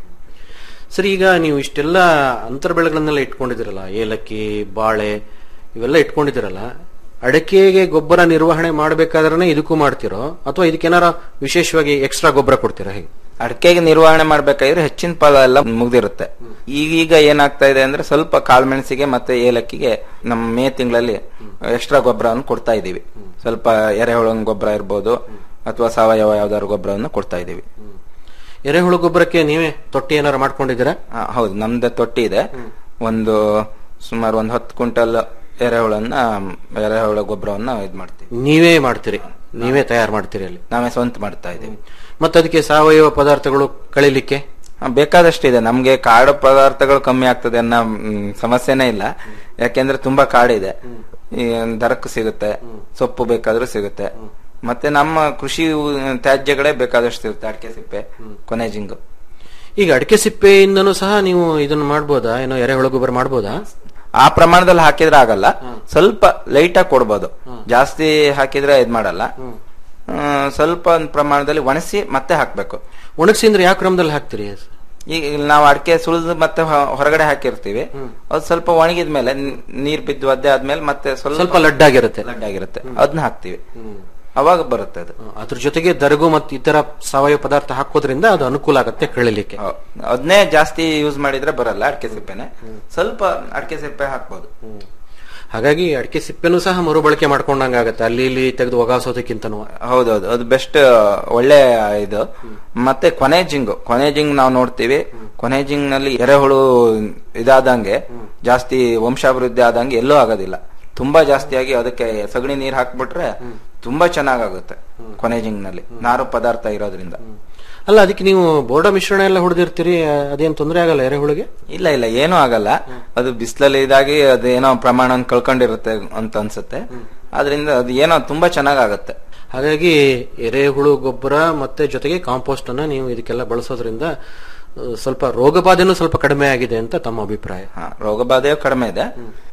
ಸರಿ ಈಗ ನೀವು ಇಷ್ಟೆಲ್ಲ ಅಂತರ ಬೆಳೆಗಳನ್ನೆಲ್ಲ ಇಟ್ಕೊಂಡಿದ್ದೀರಲ್ಲ ಏಲಕ್ಕಿ ಬಾಳೆ ಇವೆಲ್ಲ ಇಟ್ಕೊಂಡಿದ್ದೀರಲ್ಲ ಅಡಕೆಗೆ ಗೊಬ್ಬರ ನಿರ್ವಹಣೆ ಮಾಡಬೇಕಾದ್ರೆ ಇದಕ್ಕೂ ಮಾಡ್ತಿರೋ ಅಥವಾ ಇದಕ್ಕೇನಾರ ವಿಶೇಷವಾಗಿ ಎಕ್ಸ್ಟ್ರಾ ಗೊಬ್ಬರ ಕೊಡ್ತೀರಾ ಹೇಗೆ ಅಡಕೆಗೆ ನಿರ್ವಹಣೆ ಮಾಡ್ಬೇಕಾದ್ರೆ ಹೆಚ್ಚಿನ ಫಲ ಎಲ್ಲ ಮುಗ್ದಿರುತ್ತೆ ಈಗೀಗ ಏನಾಗ್ತಾ ಇದೆ ಅಂದ್ರೆ ಸ್ವಲ್ಪ ಕಾಳುಮೆಣಸಿಗೆ ಮತ್ತೆ ಏಲಕ್ಕಿಗೆ ನಮ್ಮ ಮೇ ತಿಂಗಳಲ್ಲಿ ಎಕ್ಸ್ಟ್ರಾ ಗೊಬ್ಬರವನ್ನು ಕೊಡ್ತಾ ಇದೀವಿ ಸ್ವಲ್ಪ ಎರೆಹುಳನ ಗೊಬ್ಬರ ಇರ್ಬೋದು ಅಥವಾ ಸಾವಯವ ಯಾವ್ದಾದ್ರು ಗೊಬ್ಬರವನ್ನು ಕೊಡ್ತಾ ಇದೀವಿ ಎರೆಹುಳು ಗೊಬ್ಬರಕ್ಕೆ ನೀವೇ ತೊಟ್ಟಿ ಏನಾರು ಮಾಡ್ಕೊಂಡಿದ್ದೀರಾ ಆ, ಹೌದು ನಮ್ದು ತೊಟ್ಟಿ ಇದೆ ಒಂದು ಸುಮಾರು ಒಂದು ಹತ್ತು ಕ್ವಿಂಟಲ್ ಎರೆಹುಳನ್ನ ಎರೆಹುಳ ಗೊಬ್ಬರವನ್ನ ಇದ್ ಮಾಡ್ತೀವಿ ನೀವೇ ಮಾಡ್ತೀರಿ ನೀವೇ ತಯಾರು ಮಾಡ್ತೀರಿ ಅಲ್ಲಿ ನಾವೇ ಸ್ವಂತ ಮಾಡ್ತಾ ಇದೀವಿ ಮತ್ತೆ ಅದಕ್ಕೆ ಸಾವಯವ ಪದಾರ್ಥಗಳು ಕಳಿಲಿಕ್ಕೆ ಆ, ಬೇಕಾದಷ್ಟಿದೆ ನಮ್ಗೆ ಕಾಡು ಪದಾರ್ಥಗಳು ಕಮ್ಮಿ ಆಗ್ತದೆ ಅನ್ನೋ ಮ್, ಸಮಸ್ಯೆನೇ ಇಲ್ಲ ಯಾಕೆಂದ್ರೆ ತುಂಬಾ ಕಾಡಿದೆ ಈ ದರಕ್ಕೂ ಸಿಗುತ್ತೆ ಸೊಪ್ಪು ಬೇಕಾದ್ರೂ ಸಿಗುತ್ತೆ ಮತ್ತೆ ನಮ್ಮ ಕೃಷಿ ಉ- ತ್ಯಾಜ್ಯಗಳೇ ಬೇಕಾದಷ್ಟು ಇರುತ್ತೆ ಅಡಿಕೆ ಸಿಪ್ಪೆ ಕೊನೆ ಜಿಂಗು ಈಗ ಅಡಿಕೆ ಸಿಪ್ಪೆಯಿಂದನೂ ಸಹ ನೀವು ಇದನ್ನ ಮಾಡ್ಬೋದಾ ಏನೋ ಎರೆಹುಳು ಗೊಬ್ಬರ ಮಾಡ್ಬೋದಾ ಆ ಪ್ರಮಾಣದಲ್ಲಿ ಹಾಕಿದ್ರೆ ಆಗಲ್ಲ ಸ್ವಲ್ಪ ಲೈಟ್ ಆಗಿ ಕೊಡ್ಬೋದು ಜಾಸ್ತಿ ಹಾಕಿದ್ರೆ ಇದ್ ಮಾಡಲ್ಲ ಆ, ಸ್ವಲ್ಪ ಒಂದ್ ಪ್ರಮಾಣದಲ್ಲಿ ಒಣಸಿ ಮತ್ತೆ ಹಾಕ್ಬೇಕು ಒಣಗಿಸಿ ಅಂದ್ರೆ ಯಾವ ಕ್ರಮದಲ್ಲಿ ಹಾಕ್ತೀರಿ ಈಗ ಇಲ್ಲಿ ನಾವು ಅಡಿಕೆ ಸುಳಿದು ಮತ್ತೆ ಹೊ- ಹೊರಗಡೆ ಹಾಕಿರ್ತೀವಿ ಅದು ಸ್ವಲ್ಪ ಒಣಗಿದ್ಮೇಲೆ ನ್- ನೀರ್ ಬಿದ್ದು ಒದ್ದೆ ಆದ್ಮೇಲೆ ಮತ್ತೆ ಸ್ವಲ್ಪ ಲಡ್ಡಾಗಿರುತ್ತೆ ಲಡ್ಡಾಗಿರುತ್ತೆ ಅದನ್ನ ಹಾಕ್ತಿವಿ ಅವಾಗ ಬರುತ್ತೆ ಅದು ಅದ್ರ ಜೊತೆಗೆ ದರಗು ಮತ್ತು ಇತರ ಸಾವಯವ ಪದಾರ್ಥ ಹಾಕೋದ್ರಿಂದ ಅದು ಅನುಕೂಲ ಆಗುತ್ತೆ ಕಳಿಲಿಕ್ಕೆ ಅದನ್ನೇ ಜಾಸ್ತಿ ಯೂಸ್ ಮಾಡಿದ್ರೆ ಬರಲ್ಲ ಅಡಿಕೆ ಸಿಪ್ಪೆನೆ ಸ್ವಲ್ಪ ಅಡಿಕೆ ಸಿಪ್ಪೆ ಹಾಕ್ಬೋದು ಹಾಗಾಗಿ ಅಡಿಕೆ ಸಿಪ್ಪೆನೂ ಸಹ ಮರುಬಳಕೆ ಮಾಡ್ಕೊಂಡಂಗ ಆಗತ್ತೆ ಅಲ್ಲಿ ಇಲ್ಲಿ ತೆಗೆದು ಒಗಾಸೋದಕ್ಕಿಂತನೂ ಹೌದೌದು ಅದು ಬೆಸ್ಟ್ ಒಳ್ಳೆ ಇದು ಮತ್ತೆ ಕೊನೆ ಜಿಂಗು ಕೊನೆ ಜಿಂಗ್ ನಾವು ನೋಡ್ತೀವಿ ಕೊನೆ ಜಿಂಗ್ ನಲ್ಲಿ ಎರೆಹುಳು ಇದಾದಂಗೆ ಜಾಸ್ತಿ ವಂಶಾಭಿವೃದ್ಧಿ ಆದಂಗೆ ಎಲ್ಲೂ ಆಗೋದಿಲ್ಲ ತುಂಬಾ ಜಾಸ್ತಿಯಾಗಿ ಅದಕ್ಕೆ ಸಗಣಿ ನೀರ್ ಹಾಕ್ಬಿಟ್ರೆ ತುಂಬಾ ಚೆನ್ನಾಗಾಗುತ್ತೆ ಕೊನೆ ಜಿಂಗ್ ನಲ್ಲಿ ನಾರು ಪದಾರ್ಥ ಇರೋದ್ರಿಂದ ಅಲ್ಲ ಅದಕ್ಕೆ ನೀವು ಬೋರ್ಡ ಮಿಶ್ರಣ ಎಲ್ಲ ಹೊಡೆದಿರ್ತೀರಿ ಅದೇನ್ ತೊಂದರೆ ಆಗಲ್ಲ ಎರೆಹುಳಿಗೆ ಇಲ್ಲ ಇಲ್ಲ ಏನೂ ಆಗಲ್ಲ ಅದು ಬಿಸಿಲಲ್ಲಿ ಇದಾಗಿ ಅದೇನೋ ಪ್ರಮಾಣ ಕಳ್ಕೊಂಡಿರುತ್ತೆ ಅಂತ ಅನ್ಸುತ್ತೆ ಅದರಿಂದ ಅದು ಏನೋ ತುಂಬಾ ಚೆನ್ನಾಗಾಗತ್ತೆ ಹಾಗಾಗಿ ಎರೆಹುಳು ಗೊಬ್ಬರ ಮತ್ತೆ ಜೊತೆಗೆ ಕಾಂಪೋಸ್ಟ್ ಅನ್ನ ನೀವು ಇದಕ್ಕೆಲ್ಲ ಬಳಸೋದ್ರಿಂದ ಆ, ಸ್ವಲ್ಪ ರೋಗ ಬಾಧೆನೂ ಸ್ವಲ್ಪ ಕಡಿಮೆ ಆಗಿದೆ ಅಂತ ತಮ್ಮ ಅಭಿಪ್ರಾಯ ಹಾ, ರೋಗ ಬಾಧೆಯು ಕಡಿಮೆ ಇದೆ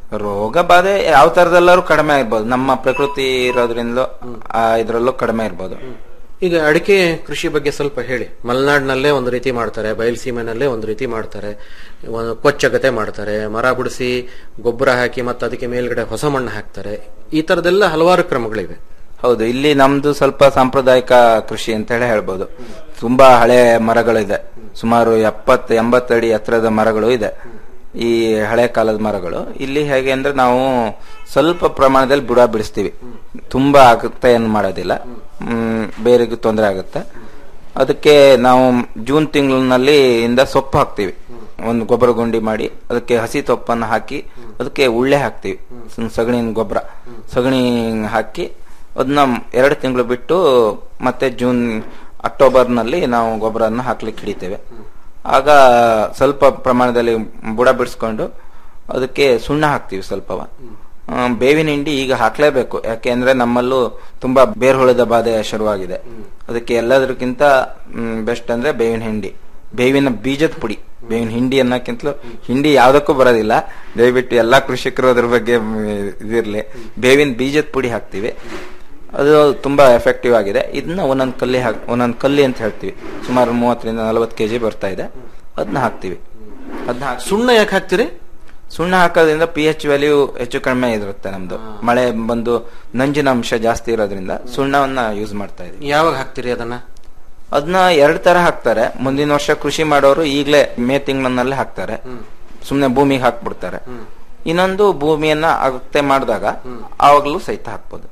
ರೋಗ ಬಾಧೆ ಯಾವ ತರದೆಲ್ಲರೂ ಕಡಿಮೆ ಇರ್ಬೋದು ನಮ್ಮ ಪ್ರಕೃತಿ ಇರೋದ್ರಿಂದಲೂ ಆ ಇದ್ರಲ್ಲೂ ಕಡಿಮೆ ಇರ್ಬೋದು ಈಗ ಅಡಿಕೆ ಕೃಷಿ ಬಗ್ಗೆ ಸ್ವಲ್ಪ ಹೇಳಿ ಮಲೆನಾಡಿನಲ್ಲೇ ಒಂದು ರೀತಿ ಮಾಡ್ತಾರೆ ಬಯಲುಸೀಮೆನಲ್ಲೇ ಒಂದು ರೀತಿ ಮಾಡ್ತಾರೆ ಒಂದು ಕೊಚ್ಚಗತೆ ಮಾಡ್ತಾರೆ ಮರ ಬಿಡಿಸಿ ಗೊಬ್ಬರ ಹಾಕಿ ಮತ್ತೆ ಅದಕ್ಕೆ ಮೇಲ್ಗಡೆ ಹೊಸ ಮಣ್ಣು ಹಾಕ್ತಾರೆ ಈ ತರದೆಲ್ಲ ಹಲವಾರು ಕ್ರಮಗಳಿವೆ ಹೌದು ಇಲ್ಲಿ ನಮ್ದು ಸ್ವಲ್ಪ ಸಾಂಪ್ರದಾಯಿಕ ಕೃಷಿ ಅಂತ ಹೇಳಿ ಹೇಳ್ಬೋದು ತುಂಬಾ ಹಳೆ ಮರಗಳಿದೆ ಸುಮಾರು ಎಪ್ಪತ್ತು ಎಂಬತ್ತು ಅಡಿ ಎತ್ತರದ ಮರಗಳು ಇದೆ ಈ ಹಳೆ ಕಾಲದ ಮರಗಳು ಇಲ್ಲಿ ಹೇಗೆ ಅಂದ್ರೆ ನಾವು ಸ್ವಲ್ಪ ಪ್ರಮಾಣದಲ್ಲಿ ಬುಡ ಬಿಡಿಸ್ತೀವಿ ತುಂಬಾ ಆಗುತ್ತೆ ಏನು ಮಾಡೋದಿಲ್ಲ ಹ್ಮ್ ಬೇರೆಗೂ ತೊಂದರೆ ಆಗುತ್ತೆ ಅದಕ್ಕೆ ನಾವು ಜೂನ್ ತಿಂಗಳಿನಲ್ಲಿ ಇಂದ ಸೊಪ್ಪು ಹಾಕ್ತಿವಿ ಒಂದು ಗೊಬ್ಬರ ಗುಂಡಿ ಮಾಡಿ ಅದಕ್ಕೆ ಹಸಿ ತೊಪ್ಪನ್ನು ಹಾಕಿ ಅದಕ್ಕೆ ಉಳ್ಳೆ ಹಾಕ್ತಿವಿ ಸ- ಸಗಣಿನ ಗೊಬ್ಬರ ಸಗಣಿ ಹಾಕಿ ಅದನ್ನ ಎರಡು ತಿಂಗಳು ಬಿಟ್ಟು ಮತ್ತೆ ಜೂನ್ ಅಕ್ಟೋಬರ್ ನಲ್ಲಿ ನಾವು ಗೊಬ್ಬರನ್ನ ಹಾಕ್ಲಿಕ್ಕೆ ಹಿಡಿತೇವೆ ಆಗ ಸ್ವಲ್ಪ ಪ್ರಮಾಣದಲ್ಲಿ ಬುಡ ಬಿಡಿಸ್ಕೊಂಡು ಅದಕ್ಕೆ ಸುಣ್ಣ ಹಾಕ್ತಿವಿ ಸ್ವಲ್ಪವ ಆ, ಬೇವಿನ ಹಿಂಡಿ ಈಗ ಹಾಕ್ಲೇಬೇಕು ಯಾಕೆಂದ್ರೆ ನಮ್ಮಲ್ಲೂ ತುಂಬಾ ಬೇರ್ಹುಳದ ಬಾಧೆ ಶುರುವಾಗಿದೆ ಅದಕ್ಕೆ ಎಲ್ಲದಕ್ಕಿಂತ ಬೆಸ್ಟ್ ಅಂದ್ರೆ ಬೇವಿನ ಹಿಂಡಿ ಬೇವಿನ ಬೀಜದ ಪುಡಿ ಬೇವಿನ ಹಿಂಡಿ ಅನ್ನೋಕ್ಕಿಂತಲೂ ಹಿಂಡಿ ಯಾವ್ದಕ್ಕೂ ಬರೋದಿಲ್ಲ ದಯವಿಟ್ಟು ಎಲ್ಲಾ ಕೃಷಿಕರು ಅದ್ರ ಬಗ್ಗೆ ಮ್, ಇದಿರ್ಲಿ ಬೇವಿನ ಬೀಜದ ಪುಡಿ ಹಾಕ್ತಿವಿ ಅದು ತುಂಬಾ ಎಫೆಕ್ಟಿವ್ ಆಗಿದೆ ಇದನ್ನ ಒಂದೊಂದ್ ಕಲ್ಲಿ ಹಾಕ್ ಒಂದೊಂದ್ ಕಲ್ಲಿ ಅಂತ ಹೇಳ್ತೀವಿ ಸುಮಾರು ಮೂವತ್ತರಿಂದ ನಲವತ್ತು ಕೆಜಿ ಬರ್ತಾ ಇದೆ ಅದನ್ನ ಹಾಕ್ತಿವಿ ಅದನ್ನ ಸುಣ್ಣ ಯಾಕೆ ಹಾಕ್ತಿರಿ ಸುಣ್ಣ ಹಾಕೋದ್ರಿಂದ ಪಿ ಎಚ್ ವ್ಯಾಲ್ಯೂ ಹೆಚ್ಚು ಕಡಿಮೆ ಇರುತ್ತೆ ನಮ್ದು ಮಳೆ ಬಂದು ನಂಜಿನ ಅಂಶ ಜಾಸ್ತಿ ಇರೋದ್ರಿಂದ ಸುಣ್ಣವನ್ನ ಯೂಸ್ ಮಾಡ್ತಾ ಇದೀವಿ ಯಾವಾಗ ಹಾಕ್ತಿರಿ ಅದನ್ನ ಅದನ್ನ ಎರಡ್ ತರ ಹಾಕ್ತಾರೆ ಮುಂದಿನ ವರ್ಷ ಕೃಷಿ ಮಾಡೋರು ಈಗಲೇ ಮೇ ತಿಂಗಳನ್ನಲ್ಲೇ ಹಾಕ್ತಾರೆ ಸುಮ್ನೆ ಭೂಮಿಗೆ ಹಾಕ್ಬಿಡ್ತಾರೆ ಇನ್ನೊಂದು ಭೂಮಿಯನ್ನ ಅಗತ್ಯ ಮಾಡಿದಾಗ ಆವಾಗ್ಲೂ ಸಹಿತ ಹಾಕ್ಬೋದು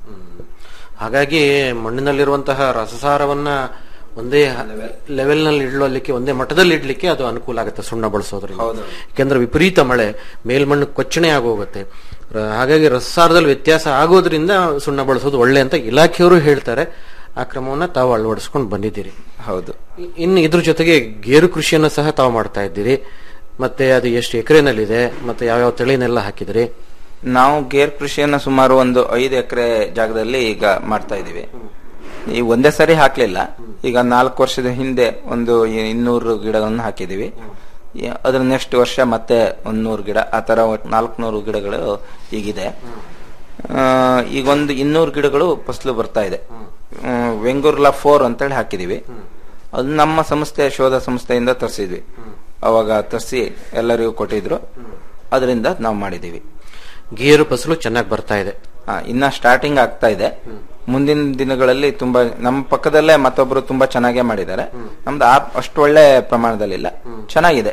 ಹಾಗಾಗಿ ಮಣ್ಣಿನಲ್ಲಿರುವಂತಹ ರಸಸಾರವನ್ನ ಒಂದೇ ಲೆವೆಲ್ ನಲ್ಲಿ ಇಡಲಿಕ್ಕೆ ಒಂದೇ ಮಟ್ಟದಲ್ಲಿ ಇಡ್ಲಿಕ್ಕೆ ಅದು ಅನುಕೂಲ ಆಗುತ್ತೆ ಸುಣ್ಣ ಬಳಸೋದ್ರಿಂದ ಯಾಕೆಂದ್ರೆ ವಿಪರೀತ ಮಳೆ ಮೇಲ್ಮಣ್ಣು ಕೊಚ್ಚಣೆ ಆಗೋಗುತ್ತೆ ರ- ಹಾಗಾಗಿ ರಸಸಾರದಲ್ಲಿ ವ್ಯತ್ಯಾಸ ಆಗೋದ್ರಿಂದ ಸುಣ್ಣ ಬಳಸೋದು ಒಳ್ಳೆ ಅಂತ ಇಲಾಖೆಯವರು ಹೇಳ್ತಾರೆ ಆ ಕ್ರಮವನ್ನ ತಾವು ಅಳವಡಿಸ್ಕೊಂಡು ಬಂದಿದ್ದೀರಿ ಹೌದು ಇ- ಇನ್ನು ಇದ್ರ ಜೊತೆಗೆ ಗೇರು ಕೃಷಿಯನ್ನು ಸಹ ತಾವು ಮಾಡ್ತಾ ಇದ್ದೀರಿ ಮತ್ತೆ ಅದು ಎಷ್ಟು ಎಕರೆನಲ್ಲಿದೆ ಮತ್ತೆ ಯಾವ್ಯಾವ ತಳಿನೆಲ್ಲ ಹಾಕಿದಿರಿ ನಾವು ಗೇರ್ ಕೃಷಿಯನ್ನ ಸುಮಾರು ಒಂದು ಐದು ಎಕರೆ ಜಾಗದಲ್ಲಿ ಈಗ ಮಾಡ್ತಾ ಇದೀವಿ ಈ ಒಂದೇ ಸರಿ ಹಾಕ್ಲಿಲ್ಲ ಈಗ ನಾಲ್ಕು ವರ್ಷದ ಹಿಂದೆ ಒಂದು ಇನ್ನೂರು ಗಿಡಗಳನ್ನು ಹಾಕಿದೀವಿ ಈ- ಅದ್ರ ನೆಕ್ಸ್ಟ್ ವರ್ಷ ಮತ್ತೆ ಒಂದ್ ನೂರು ಗಿಡ ಆ ತರ ನಾಲ್ಕುನೂರು ಗಿಡಗಳು ಈಗಿದೆ ಆ, ಈಗ ಒಂದು ಇನ್ನೂರು ಗಿಡಗಳು ಫಸಲು ಬರ್ತಾ ಇದೆ ವೆಂಗೂರ್ಲಾ ಫೋರ್ ಅಂತೇಳಿ ಹಾಕಿದೀವಿ ಅದು ನಮ್ಮ ಸಂಸ್ಥೆ ಶೋಧ ಸಂಸ್ಥೆಯಿಂದ ತರಿಸಿದ್ವಿ ಅವಾಗ ತರಿಸಿ ಎಲ್ಲರಿಗೂ ಕೊಟ್ಟಿದ್ರು ಅದರಿಂದ ನಾವು ಮಾಡಿದೀವಿ ಗೇರು ಫಸಲು ಚೆನ್ನಾಗಿ ಬರ್ತಾ ಇದೆ ಆ, ಇನ್ನ ಸ್ಟಾರ್ಟಿಂಗ್ ಆಗ್ತಾ ಇದೆ ಮುಂದಿನ ದಿನಗಳಲ್ಲಿ ತುಂಬಾ ನಮ್ಮ ಪಕ್ಕದಲ್ಲೇ ಮತ್ತೊಬ್ರು ತುಂಬಾ ಚೆನ್ನಾಗೇ ಮಾಡಿದ್ದಾರೆ ನಮ್ದು ಆ- ಅಷ್ಟು ಒಳ್ಳೆ ಪ್ರಮಾಣದಲ್ಲಿಲ್ಲ ಚೆನ್ನಾಗಿದೆ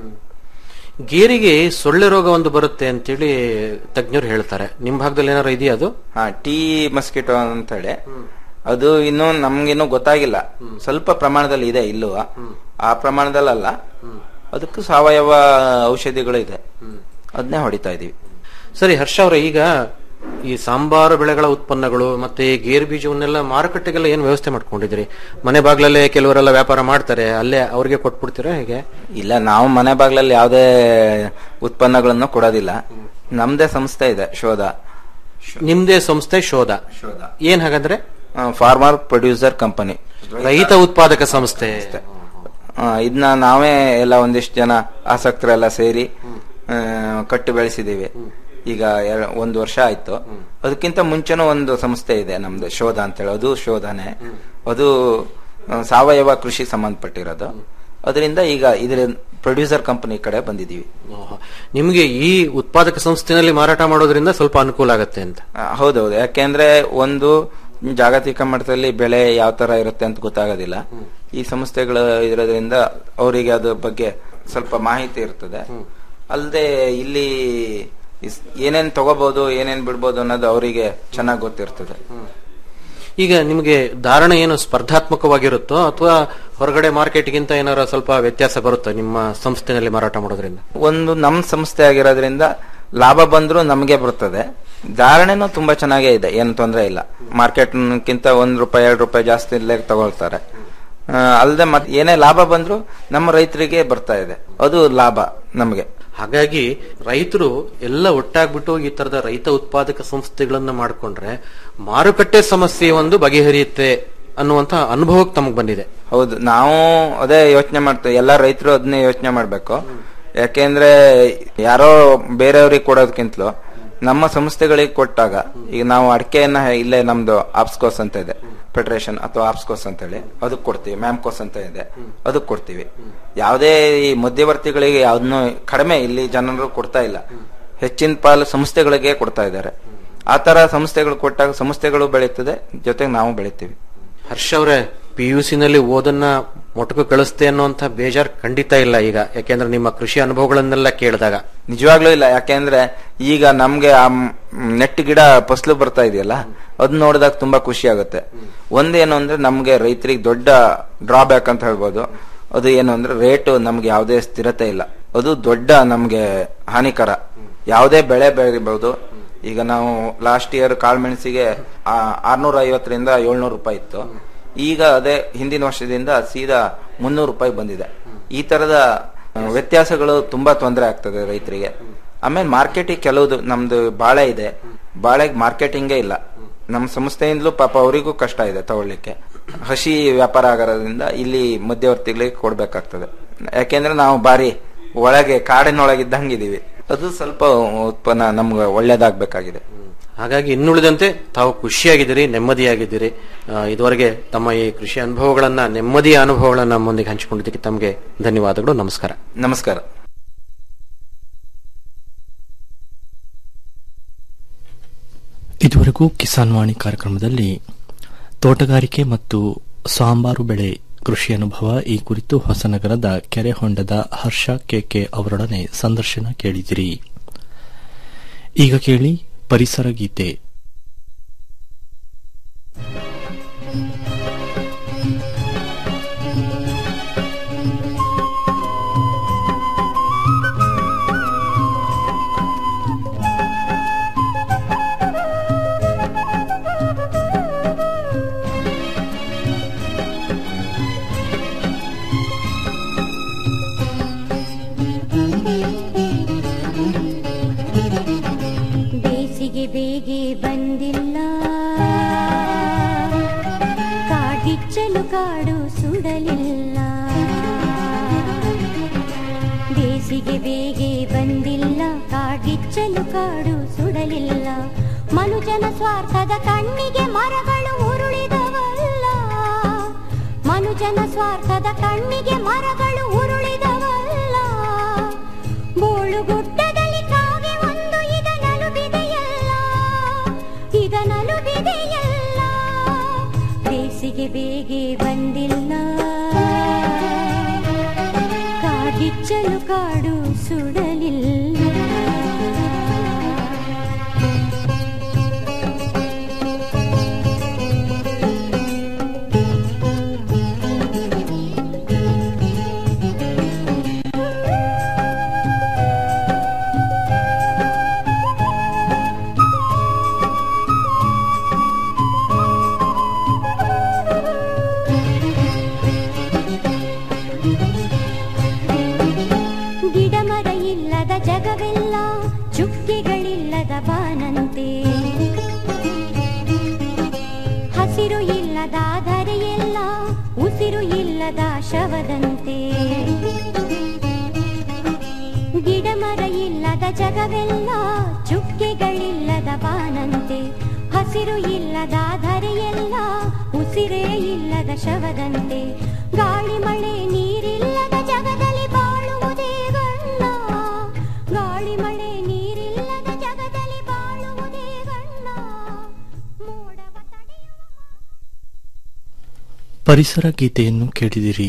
ಗೇರಿಗೆ ಸೊಳ್ಳೆ ರೋಗ ಒಂದು ಬರುತ್ತೆ ಅಂತೇಳಿ ತಜ್ಞರು ಹೇಳ್ತಾರೆ ನಿಮ್ ಭಾಗದಲ್ಲಿ ಏನಾರು ಇದೆಯಾ ಅದು ಹಾ ಟೀ ಮಸ್ಕಿಟೋ ಅಂತ ಹೇಳಿ ಅದು ಇನ್ನು ನಮ್ಗಿನ್ನೂ ಗೊತ್ತಾಗಿಲ್ಲ ಸ್ವಲ್ಪ ಪ್ರಮಾಣದಲ್ಲಿ ಇದೆ ಇಲ್ಲೂ ಆ ಪ್ರಮಾಣದಲ್ಲಲ್ಲ ಅದಕ್ಕೂ ಸಾವಯವ ಔಷಧಿಗಳು ಇದೆ ಅದನ್ನೇ ಹೊಡಿತಾ ಇದೀವಿ ಸರಿ ಹರ್ಷ ಅವರೇ ಈಗ ಈ ಸಾಂಬಾರು ಬೆಳೆಗಳ ಉತ್ಪನ್ನಗಳು ಮತ್ತೆ ಈ ಗೇರು ಬೀಜವನ್ನೆಲ್ಲ ಮಾರುಕಟ್ಟೆಗೆಲ್ಲ ಏನ್ ವ್ಯವಸ್ಥೆ ಮಾಡ್ಕೊಂಡಿದ್ದೀರಿ ಮನೆ ಬಾಗ್ಲಲ್ಲೇ ಕೆಲವರೆಲ್ಲ ವ್ಯಾಪಾರ ಮಾಡ್ತಾರೆ ಅಲ್ಲೇ ಅವ್ರಿಗೆ ಕೊಟ್ಬಿಡ್ತೀರಾ ಹೇಗೆ ಇಲ್ಲ ನಾವು ಮನೆ ಬಾಗ್ಲಲ್ಲಿ ಯಾವುದೇ ಉತ್ಪನ್ನಗಳನ್ನು ಕೊಡೋದಿಲ್ಲ ನಮ್ದೇ ಸಂಸ್ಥೆ ಇದೆ ಶೋಧ ನಿಮ್ದೇ ಸಂಸ್ಥೆ ಶೋಧ ಏನ್ ಹಾಗಂದ್ರೆ ಫಾರ್ಮರ್ ಪ್ರೊಡ್ಯೂಸರ್ ಕಂಪನಿ ರೈತ ಉತ್ಪಾದಕ ಸಂಸ್ಥೆ ಇದನ್ನ ನಾವೇ ಎಲ್ಲ ಒಂದಿಷ್ಟು ಜನ ಆಸಕ್ತರೆಲ್ಲ ಸೇರಿ ಆ, ಕಟ್ಟು ಬೆಳೆಸಿದೀವಿ ಈಗ ಎರ- ಒಂದು ವರ್ಷ ಆಯ್ತು ಅದಕ್ಕಿಂತ ಮುಂಚೆನೂ ಒಂದು ಸಂಸ್ಥೆ ಇದೆ ನಮ್ದು ಶೋಧ ಅಂತ ಹೇಳಿ ಅದು ಶೋಧನೆ ಅದು ಆ, ಸಾವಯವ ಕೃಷಿ ಸಂಬಂಧಪಟ್ಟಿರೋದು ಅದರಿಂದ ಈಗ ಇದ್ರ ಪ್ರೊಡ್ಯೂಸರ್ ಕಂಪನಿ ಕಡೆ ಬಂದಿದೀವಿ ಓಹೋ. ನಿಮ್ಗೆ ಈ ಉತ್ಪಾದಕ ಸಂಸ್ಥೆನಲ್ಲಿ ಮಾರಾಟ ಮಾಡೋದ್ರಿಂದ ಸ್ವಲ್ಪ ಅನುಕೂಲ ಆಗತ್ತೆ ಅಂತ ಆ, ಹೌದೌದು ಯಾಕೆಂದ್ರೆ ಒಂದು ಜಾಗತಿಕ ಮಟ್ಟದಲ್ಲಿ ಬೆಳೆ ಯಾವ ತರ ಇರುತ್ತೆ ಅಂತ ಗೊತ್ತಾಗೋದಿಲ್ಲ ಈ ಸಂಸ್ಥೆಗಳು ಇರೋದ್ರಿಂದ ಅವರಿಗೆ ಅದ್ರ ಬಗ್ಗೆ ಸ್ವಲ್ಪ ಮಾಹಿತಿ ಇರ್ತದೆ ಅಲ್ಲದೆ ಇಲ್ಲಿ ಇಸ್- ಏನೇನ್ ತಗೋಬಹುದು ಏನೇನ್ ಬಿಡ್ಬೋದು ಅನ್ನೋದು ಅವರಿಗೆ ಚೆನ್ನಾಗಿ ಗೊತ್ತಿರ್ತದೆ ಈಗ ನಿಮಗೆ ಧಾರಣ ಏನು ಸ್ಪರ್ಧಾತ್ಮಕವಾಗಿರುತ್ತೋ ಅಥವಾ ಹೊರಗಡೆ ಮಾರ್ಕೆಟ್ಗಿಂತ ಏನಾರ ಸ್ವಲ್ಪ ವ್ಯತ್ಯಾಸ ಬರುತ್ತೋ ನಿಮ್ಮ ಸಂಸ್ಥೆನಲ್ಲಿ ಮಾರಾಟ ಮಾಡೋದ್ರಿಂದ ಒಂದು ನಮ್ ಸಂಸ್ಥೆ ಆಗಿರೋದ್ರಿಂದ ಲಾಭ ಬಂದ್ರೂ ನಮಗೆ ಬರ್ತದೆ ಧಾರಣೆನೂ ತುಂಬಾ ಚೆನ್ನಾಗೇ ಇದೆ ಏನು ತೊಂದರೆ ಇಲ್ಲ ಮಾರ್ಕೆಟ್ಗಿಂತ ಒಂದ್ ರೂಪಾಯಿ ಎರಡು ರೂಪಾಯಿ ಜಾಸ್ತಿ ಇಲ್ಲೇ ತಗೊಳ್ತಾರೆ ಅಲ್ಲದೆ ಮತ್ ಏನೇ ಲಾಭ ಬಂದ್ರು ನಮ್ಮ ರೈತರಿಗೆ ಬರ್ತಾ ಇದೆ ಅದು ಲಾಭ ನಮಗೆ ಹಾಗಾಗಿ ರೈತರು ಎಲ್ಲ ಒಟ್ಟಾಗ್ಬಿಟ್ಟು ಈ ತರದ ರೈತ ಉತ್ಪಾದಕ ಸಂಸ್ಥೆಗಳನ್ನ ಮಾಡ್ಕೊಂಡ್ರೆ ಮಾರುಕಟ್ಟೆ ಸಮಸ್ಯೆ ಒಂದು ಬಗೆಹರಿಯುತ್ತೆ ಅನ್ನುವಂತ ಅನುಭವಕ್ಕೆ ತಮಗ್ ಬಂದಿದೆ ಹೌದು ನಾವು ಅದೇ ಯೋಚನೆ ಮಾಡ್ತೇವೆ ಎಲ್ಲ ರೈತರು ಅದನ್ನೇ ಯೋಚನೆ ಮಾಡ್ಬೇಕು ಯಾಕೆಂದ್ರೆ ಯಾರೋ ಬೇರೆಯವ್ರಿಗೆ ಕೊಡೋದಕ್ಕಿಂತಲೂ ನಮ್ಮ ಸಂಸ್ಥೆಗಳಿಗೆ ಕೊಟ್ಟಾಗ ಈಗ ನಾವು ಅಡಿಕೆಯನ್ನ ಇಲ್ಲೇ ನಮ್ದು ಆಪ್ಸ್ಕೋಸ್ ಅಂತ ಇದೆ ಫೆಡರೇಷನ್ ಅಥವಾ ಆಪ್ಸ್ಕೋಸ್ ಅಂತ ಹೇಳಿ ಅದಕ್ಕೆ ಕೊಡ್ತೀವಿ ಮ್ಯಾಮ್ಕೋಸ್ ಅಂತ ಇದೆ ಅದಕ್ಕೆ ಕೊಡ್ತೀವಿ ಯಾವುದೇ ಈ ಮಧ್ಯವರ್ತಿಗಳಿಗೆ ಯಾವ್ದನ್ನು ಕಡಿಮೆ ಇಲ್ಲಿ ಜನರು ಕೊಡ್ತಾ ಇಲ್ಲ ಹೆಚ್ಚಿನ ಪಾಲು ಸಂಸ್ಥೆಗಳಿಗೆ ಕೊಡ್ತಾ ಇದ್ದಾರೆ ಆ ತರ ಸಂಸ್ಥೆಗಳು ಕೊಟ್ಟಾಗ ಸಂಸ್ಥೆಗಳು ಬೆಳೀತದೆ ಜೊತೆಗೆ ನಾವು ಬೆಳಿತೀವಿ ಹರ್ಷ ಅವರೇ ಪಿ ಯು ನಲ್ಲಿ ಓದನ್ನ ಮೊಟಕು ಕಳಿಸ್ತೆ ಅನ್ನುವಂತ ಬೇಜಾರ್ ಖಂಡಿತ ಇಲ್ಲ ಈಗ ಯಾಕೆಂದ್ರೆ ನಿಮ್ಮ ಕೃಷಿ ಅನುಭವಗಳನ್ನೆಲ್ಲ ಕೇಳಿದಾಗ ನಿಜವಾಗ್ಲೂ ಇಲ್ಲ ಯಾಕೆಂದ್ರೆ ಈಗ ನಮ್ಗೆ ಆ ನೆಟ್ ಗಿಡ ಫಸಲು ಬರ್ತಾ ಇದೆಯಲ್ಲ ಅದನ್ನ ನೋಡಿದಾಗ ತುಂಬಾ ಖುಷಿ ಆಗುತ್ತೆ ಒಂದೇನು ಅಂದ್ರೆ ನಮ್ಗೆ ರೈತರಿಗೆ ದೊಡ್ಡ ಡ್ರಾಬ್ಯಾಕ್ ಅಂತ ಹೇಳ್ಬೋದು ಅದು ಏನು ಅಂದ್ರೆ ರೇಟ್ ನಮ್ಗೆ ಯಾವುದೇ ಸ್ಥಿರತೆ ಇಲ್ಲ ಅದು ದೊಡ್ಡ ನಮ್ಗೆ ಹಾನಿಕರ ಯಾವುದೇ ಬೆಳೆ ಬೆಳಿಬಹುದು ಈಗ ನಾವು ಲಾಸ್ಟ್ ಇಯರ್ ಕಾಳುಮೆಣಸಿಗೆ ಆರ್ನೂರ ಐವತ್ತರಿಂದ ಏಳ್ನೂರು ರೂಪಾಯಿ ಇತ್ತು ಈಗ ಅದೇ ಹಿಂದಿನ ವರ್ಷದಿಂದ ಸೀದಾ ಮುನ್ನೂರು ರೂಪಾಯಿ ಬಂದಿದೆ ಈ ತರದ ಆ, ವ್ಯತ್ಯಾಸಗಳು ತುಂಬಾ ತೊಂದರೆ ಆಗ್ತದೆ ರೈತರಿಗೆ ಆಮೇಲೆ ಮಾರ್ಕೆಟಿಂಗ್ ಕೆಲವುದು ನಮ್ದು ಬಾಳೆ ಇದೆ ಬಾಳೆಗೆ ಮಾರ್ಕೆಟಿಂಗೇ ಇಲ್ಲ ನಮ್ಮ ಸಂಸ್ಥೆಯಿಂದಲೂ ಪಾಪ ಅವರಿಗೂ ಕಷ್ಟ ಇದೆ ತಗೊಳ್ಳಿಕ್ಕೆ ಹಸಿ ವ್ಯಾಪಾರ ಆಗೋದ್ರಿಂದ ಇಲ್ಲಿ ಮಧ್ಯವರ್ತಿಗಳಿಗೆ ಕೊಡ್ಬೇಕಾಗ್ತದೆ ಯಾಕೆಂದ್ರೆ ನಾವು ಬಾರಿ ಒಳಗೆ ಕಾಡಿನೊಳಗಿದ್ದಂಗಿದೀವಿ ಅದು ಸ್ವಲ್ಪ ಉತ್ಪನ್ನ ನಮ್ಗೆ ಒಳ್ಳೇದಾಗ್ಬೇಕಾಗಿದೆ ಹಾಗಾಗಿ ಇನ್ನುಳಿದಂತೆ ತಾವು ಖುಷಿಯಾಗಿದ್ದೀರಿ ನೆಮ್ಮದಿಯಾಗಿದ್ದೀರಿ ಆ, ಇದುವರೆಗೆ ತಮ್ಮ ಈ ಕೃಷಿ ಅನುಭವಗಳನ್ನ ನೆಮ್ಮದಿಯ ಅನುಭವಗಳನ್ನ ನಮ್ಮೊಂದಿಗೆ ಹಂಚಿಕೊಂಡಿದ್ದಕ್ಕೆ ತಮಗೆ ಧನ್ಯವಾದಗಳು ನಮಸ್ಕಾರ ನಮಸ್ಕಾರ ಇದುವರೆಗೂ ಕಿಸಾನ್ ವಾಣಿ ಕಾರ್ಯಕ್ರಮದಲ್ಲಿ ತೋಟಗಾರಿಕೆ ಮತ್ತು ಸಾಂಬಾರು ಬೆಳೆ ಕೃಷಿ ಅನುಭವ ಈ ಕುರಿತು ಹೊಸನಗರದ ಕೆರೆಹೊಂಡದ ಹರ್ಷ ಕೆಕೆ ಅವರೊಡನೆ ಸಂದರ್ಶನ ಕೇಳಿದಿರಿ ಈಗ ಕೇಳಿ ಪರಿಸರ ಗೀತೆ ಬೇಸಿಗೆ ಬೇಗೆ ಬಂದಿಲ್ಲ ಕಾಡಿಚ್ಚಲು ಕಾಡು ಸುಡಲಿಲ್ಲ ಬೇಸಿಗೆ ಬೇಗೆ ಬಂದಿಲ್ಲ ಕಾಡಿಚ್ಚಲು ಕಾಡು ಸುಡಲಿಲ್ಲ ಮನುಜನ ಸ್ವಾರ್ಥದ ಕಣ್ಣಿಗೆ ಮರಗಳು ಉರುಳಿದವಲ್ಲ ಮನುಜನ ಸ್ವಾರ್ಥದ ಕಣ್ಣಿಗೆ ಮರಗಳು ಉರುಳಿದವಲ್ಲ ಬೋಳುಗುಡ್ಡದಲ್ಲಿ ಕಾಗೆ ಒಂದು ಇದನಲುಬಿದೆಯಲ್ಲ ಇದನಲುಬಿದೆಯಲ್ಲ ಬೇಸಿಗೆ ಬೇಗೆ ಬಂದಿಲ್ಲ ಕಾಡಿಚ್ಚಲು ಕಾಡು ಸುಡಲಿಲ್ಲ ಗಿಡಮರ ಇಲ್ಲದ ಜಗವೆಲ್ಲ ಚುಕ್ಕಿಗಳಿಲ್ಲದ ಬಾನಂತೆ ಹಸಿರು ಇಲ್ಲದ ಧರೆಯೆಲ್ಲ ಉಸಿರು ಇಲ್ಲದ ಶವದಂತೆ ಗಿಡಮರ ಇಲ್ಲದ ಜಗವೆಲ್ಲ ಚುಕ್ಕಿಗಳಿಲ್ಲದ ಬಾನಂತೆ ಹಸಿರು ಇಲ್ಲದ ಧರೆಯೆಲ್ಲ ಉಸಿರೇ ಇಲ್ಲದ ಶವದಂತೆ ಗಾಳಿ ಮಳೆ ನೀರಿಲ್ಲದ ಜಗದಲ್ಲಿ ಬಾಳುವುದೇ ಗಣ್ಣ ಗಾಳಿ ಮಳೆ ನೀರಿಲ್ಲದ ಜಗದಲ್ಲಿ ಬಾಳುವುದೇ ಗಣ್ಣ ಪರಿಸರ ಗೀತೆಯನ್ನು ಕೇಳಿದಿರಿ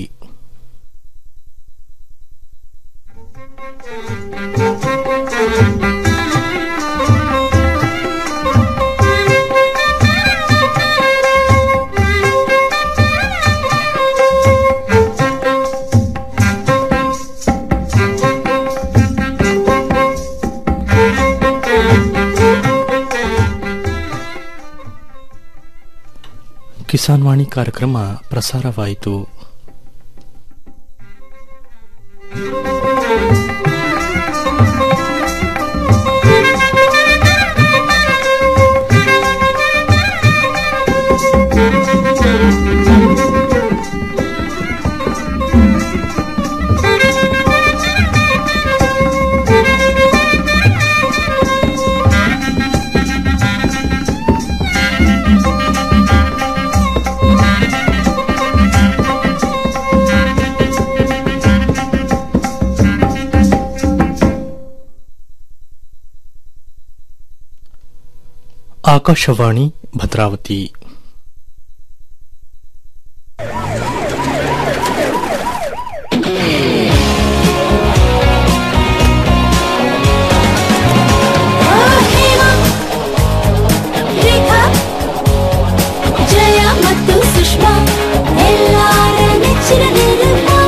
ಕಿಸಾನ್ ವಾಣಿ ಕಾರ್ಯಕ್ರಮ ಪ್ರಸಾರವಾಯಿತು ಆಕಾಶವಾಣಿ ಭದ್ರಾವತಿ ರೇಖಾ ಜಯ ಮತ್ತು ಸುಷ್ಮಾ ಎಲ್ಲಾರ ನೆಚ್ಚಿನ ನಿರ್ಮಾ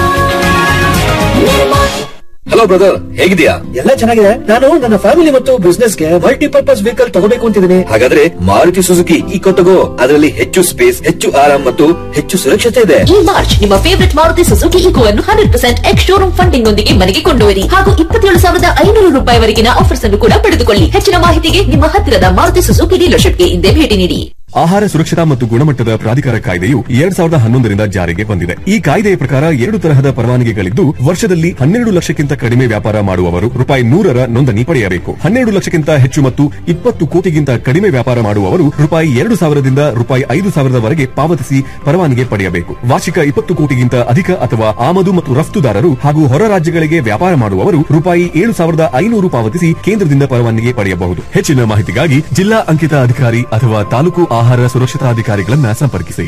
ನಿರ್ಮಾ ಹಲೋ ಬ್ರದರ್ ಹೇಗಿದ್ಯಾ ಎಲ್ಲ ಚೆನ್ನಾಗಿದೆ ನಾನು ನನ್ನ ಫ್ಯಾಮಿಲಿ ಮತ್ತು ಬಿಸ್ನೆಸ್ ಗೆ ಮಲ್ಟಿಪರ್ಪಸ್ ವೆಹಿಕಲ್ ತಗೋಬೇಕು ಅಂತಿದ್ದೀನಿ ಹಾಗಾದ್ರೆ ಮಾರುತಿ ಸುಜುಕಿ ಈಕೋ ತಗೋ ಅದರಲ್ಲಿ ಹೆಚ್ಚು ಸ್ಪೇಸ್ ಹೆಚ್ಚು ಆರಾಮ್ ಮತ್ತು ಹೆಚ್ಚು ಸುರಕ್ಷತೆ ಇದೆ ಈ ಮಾರ್ಚ್ ನಿಮ್ಮ ಫೇವರಿಟ್ ಮಾರುತಿ ಸುಜುಕಿ ಇಕೋ ಅನ್ನು hundred percent ex showroom funding ಒಂದಿಗೆ ಮನೆಗೆ ಕೊಂಡೊಯ್ಯಿರಿ ಹಾಗೂ ಇಪ್ಪತ್ತೇಳು ಸಾವಿರದ ಐನೂರು ರೂಪಾಯಿವರೆಗಿನ ಆಫರ್ಸ್ ಅನ್ನು ಕೂಡ ಪಡೆದುಕೊಳ್ಳಿ ಹೆಚ್ಚಿನ ಮಾಹಿತಿಗೆ ನಿಮ್ಮ ಹತ್ತಿರದ ಮಾರುತಿ ಸುಜುಕಿ ಡೀಲರ್ಶಿಪ್ಗೆ ಹಿಂದೆ ಭೇಟಿ ನೀಡಿ ಆಹಾರ ಸುರಕ್ಷತಾ ಮತ್ತು ಗುಣಮಟ್ಟದ ಪ್ರಾಧಿಕಾರ ಕಾಯ್ದೆಯು ಎರಡ್ ಸಾವಿರದ ಹನ್ನೊಂದರಿಂದ ಜಾರಿಗೆ ಬಂದಿದೆ ಈ ಕಾಯ್ದೆಯ ಪ್ರಕಾರ ಎರಡು ತರಹದ ಪರವಾನಗಿಗಳಿದ್ದು ವರ್ಷದಲ್ಲಿ ಹನ್ನೆರಡು ಲಕ್ಷಕ್ಕಿಂತ ಕಡಿಮೆ ವ್ಯಾಪಾರ ಮಾಡುವವರು ರೂಪಾಯಿ ನೂರರ ನೋಂದಣಿ ಪಡೆಯಬೇಕು ಹನ್ನೆರಡು ಲಕ್ಷಕ್ಕಿಂತ ಹೆಚ್ಚು ಮತ್ತು ಇಪ್ಪತ್ತು ಕೋಟಿಗಿಂತ ಕಡಿಮೆ ವ್ಯಾಪಾರ ಮಾಡುವವರು ರೂಪಾಯಿ ಎರಡು ಸಾವಿರದಿಂದ ರೂಪಾಯಿ ಐದು ಸಾವಿರದವರೆಗೆ ಪಾವತಿಸಿ ಪರವಾನಗಿ ಪಡೆಯಬೇಕು ವಾರ್ಷಿಕ ಇಪ್ಪತ್ತು ಕೋಟಿಗಿಂತ ಅಧಿಕ ಅಥವಾ ಆಮದು ಮತ್ತು ರಫ್ತುದಾರರು ಹಾಗೂ ಹೊರ ರಾಜ್ಯಗಳಿಗೆ ವ್ಯಾಪಾರ ಮಾಡುವವರು ರೂಪಾಯಿ ಏಳು ಸಾವಿರದ ಐನೂರು ಪಾವತಿಸಿ ಕೇಂದ್ರದಿಂದ ಪರವಾನಗಿ ಪಡೆಯಬಹುದು ಹೆಚ್ಚಿನ ಮಾಹಿತಿಗಾಗಿ ಜಿಲ್ಲಾ ಅಂಕಿತ ಅಧಿಕಾರಿ ಅಥವಾ ತಾಲೂಕು ಆಹಾರ ಸುರಕ್ಷತಾಧಿಕಾರಿಗಳನ್ನ ಸಂಪರ್ಕಿಸಿ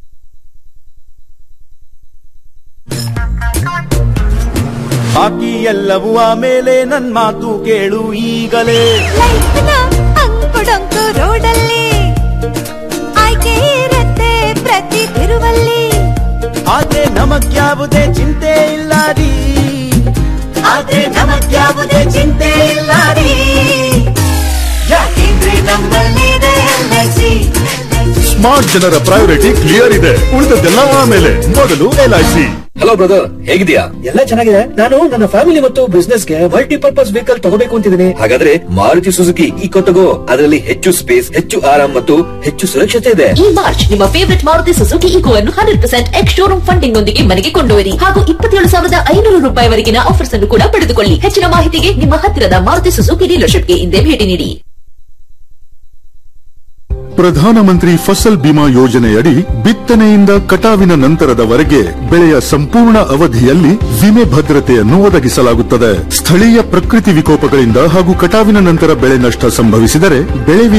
ಬಾಕಿ ಎಲ್ಲವೂ ಆಮೇಲೆ ನನ್ ಮಾತು ಕೇಳು ಈಗಲೇ ಲೈಫ್ನ ಅಂಕುಡೊಂಕು ರೋಡಲ್ಲಿ ಆಯ್ಕೆ ಇರತ್ತೆ ಪ್ರತಿ ತಿರುವಲ್ಲಿ ಆದ್ರೆ ನಮಗ್ಯಾವುದೇ ಚಿಂತೆ ಇಲ್ಲ ರೀ ಆದ್ರೆ ನಮಗ್ಯಾವುದೇ ಚಿಂತೆ ಇಲ್ಲ ರೀ ಯಾಕೆಂದ್ರೆ ನಮ್ಮಲ್ಲಿದೆ ಎಲ್ಐಸಿ ಸ್ಮಾರ್ಟ್ ಜನರ ಪ್ರಯಾರಿಟಿ ಕ್ಲಿಯರ್ ಇದೆ ಉಳಿದದ್ದೆಲ್ಲ ಆಮೇಲೆ ಮೊದಲು ಎಲ್ಐಸಿ ಹಲೋ ಬ್ರದರ್ ಹೇಗಿದ್ಯಾ ಎಲ್ಲ ಚೆನ್ನಾಗಿದೆ ನಾನು ನನ್ನ ಫ್ಯಾಮಿಲಿ ಮತ್ತು ಬಿಸ್ನೆಸ್ ಗೆ ಮಲ್ಟಿಪರ್ಪಸ್ ವೆಹಿಕಲ್ ತಗೋಬೇಕು ಅಂತಿದ್ದೀನಿ ಹಾಗಾದ್ರೆ ಮಾರುತಿ ಸುಜುಕಿ ಈಕೋ ತಗೋ ಅದರಲ್ಲಿ ಹೆಚ್ಚು ಸ್ಪೇಸ್ ಹೆಚ್ಚು ಆರಾಮ್ ಮತ್ತು ಹೆಚ್ಚು ಸುರಕ್ಷತೆ ಇದೆ ಈ ಮಾರ್ಚ್ ನಿಮ್ಮ ಫೇವರಿಟ್ ಮಾರುತಿ ಸುಜುಕಿ ಇಕೋ ಅನ್ನು hundred percent ex showroom funding ಒಂದಿಗೆ ಮನೆಗೆ ಕೊಂಡೊಯ್ಯಿರಿ ಹಾಗೂ ಇಪ್ಪತ್ತೇಳು ಸಾವಿರದ ಐನೂರು ರೂಪಾಯಿವರೆಗಿನ ಆಫರ್ಸ್ ಅನ್ನು ಕೂಡ ಪಡೆದುಕೊಳ್ಳಿ ಹೆಚ್ಚಿನ ಮಾಹಿತಿಗೆ ನಿಮ್ಮ ಹತ್ತಿರದ ಮಾರುತಿ ಸುಜುಕಿ ಡೀಲರ್ಶಿಪ್ಗೆ ಹಿಂದೆ ಭೇಟಿ ನೀಡಿ ಪ್ರಧಾನಮಂತ್ರಿ ಫಸಲ್ ಬಿಮಾ ಯೋಜನೆಯಡಿ ಬಿತ್ತನೆಯಿಂದ ಕಟಾವಿನ ನಂತರದವರೆಗೆ ಬೆಳೆಯ ಸಂಪೂರ್ಣ ಅವಧಿಯಲ್ಲಿ ವಿಮೆ ಭದ್ರತೆಯನ್ನು ಒದಗಿಸಲಾಗುತ್ತದೆ ಸ್ಥಳೀಯ ಪ್ರಕೃತಿ ವಿಕೋಪಗಳಿಂದ ಹಾಗೂ ಕಟಾವಿನ ನಂತರ ಬೆಳೆ ನಷ್ಟ ಸಂಭವಿಸಿದರೆ ಬೆಳೆ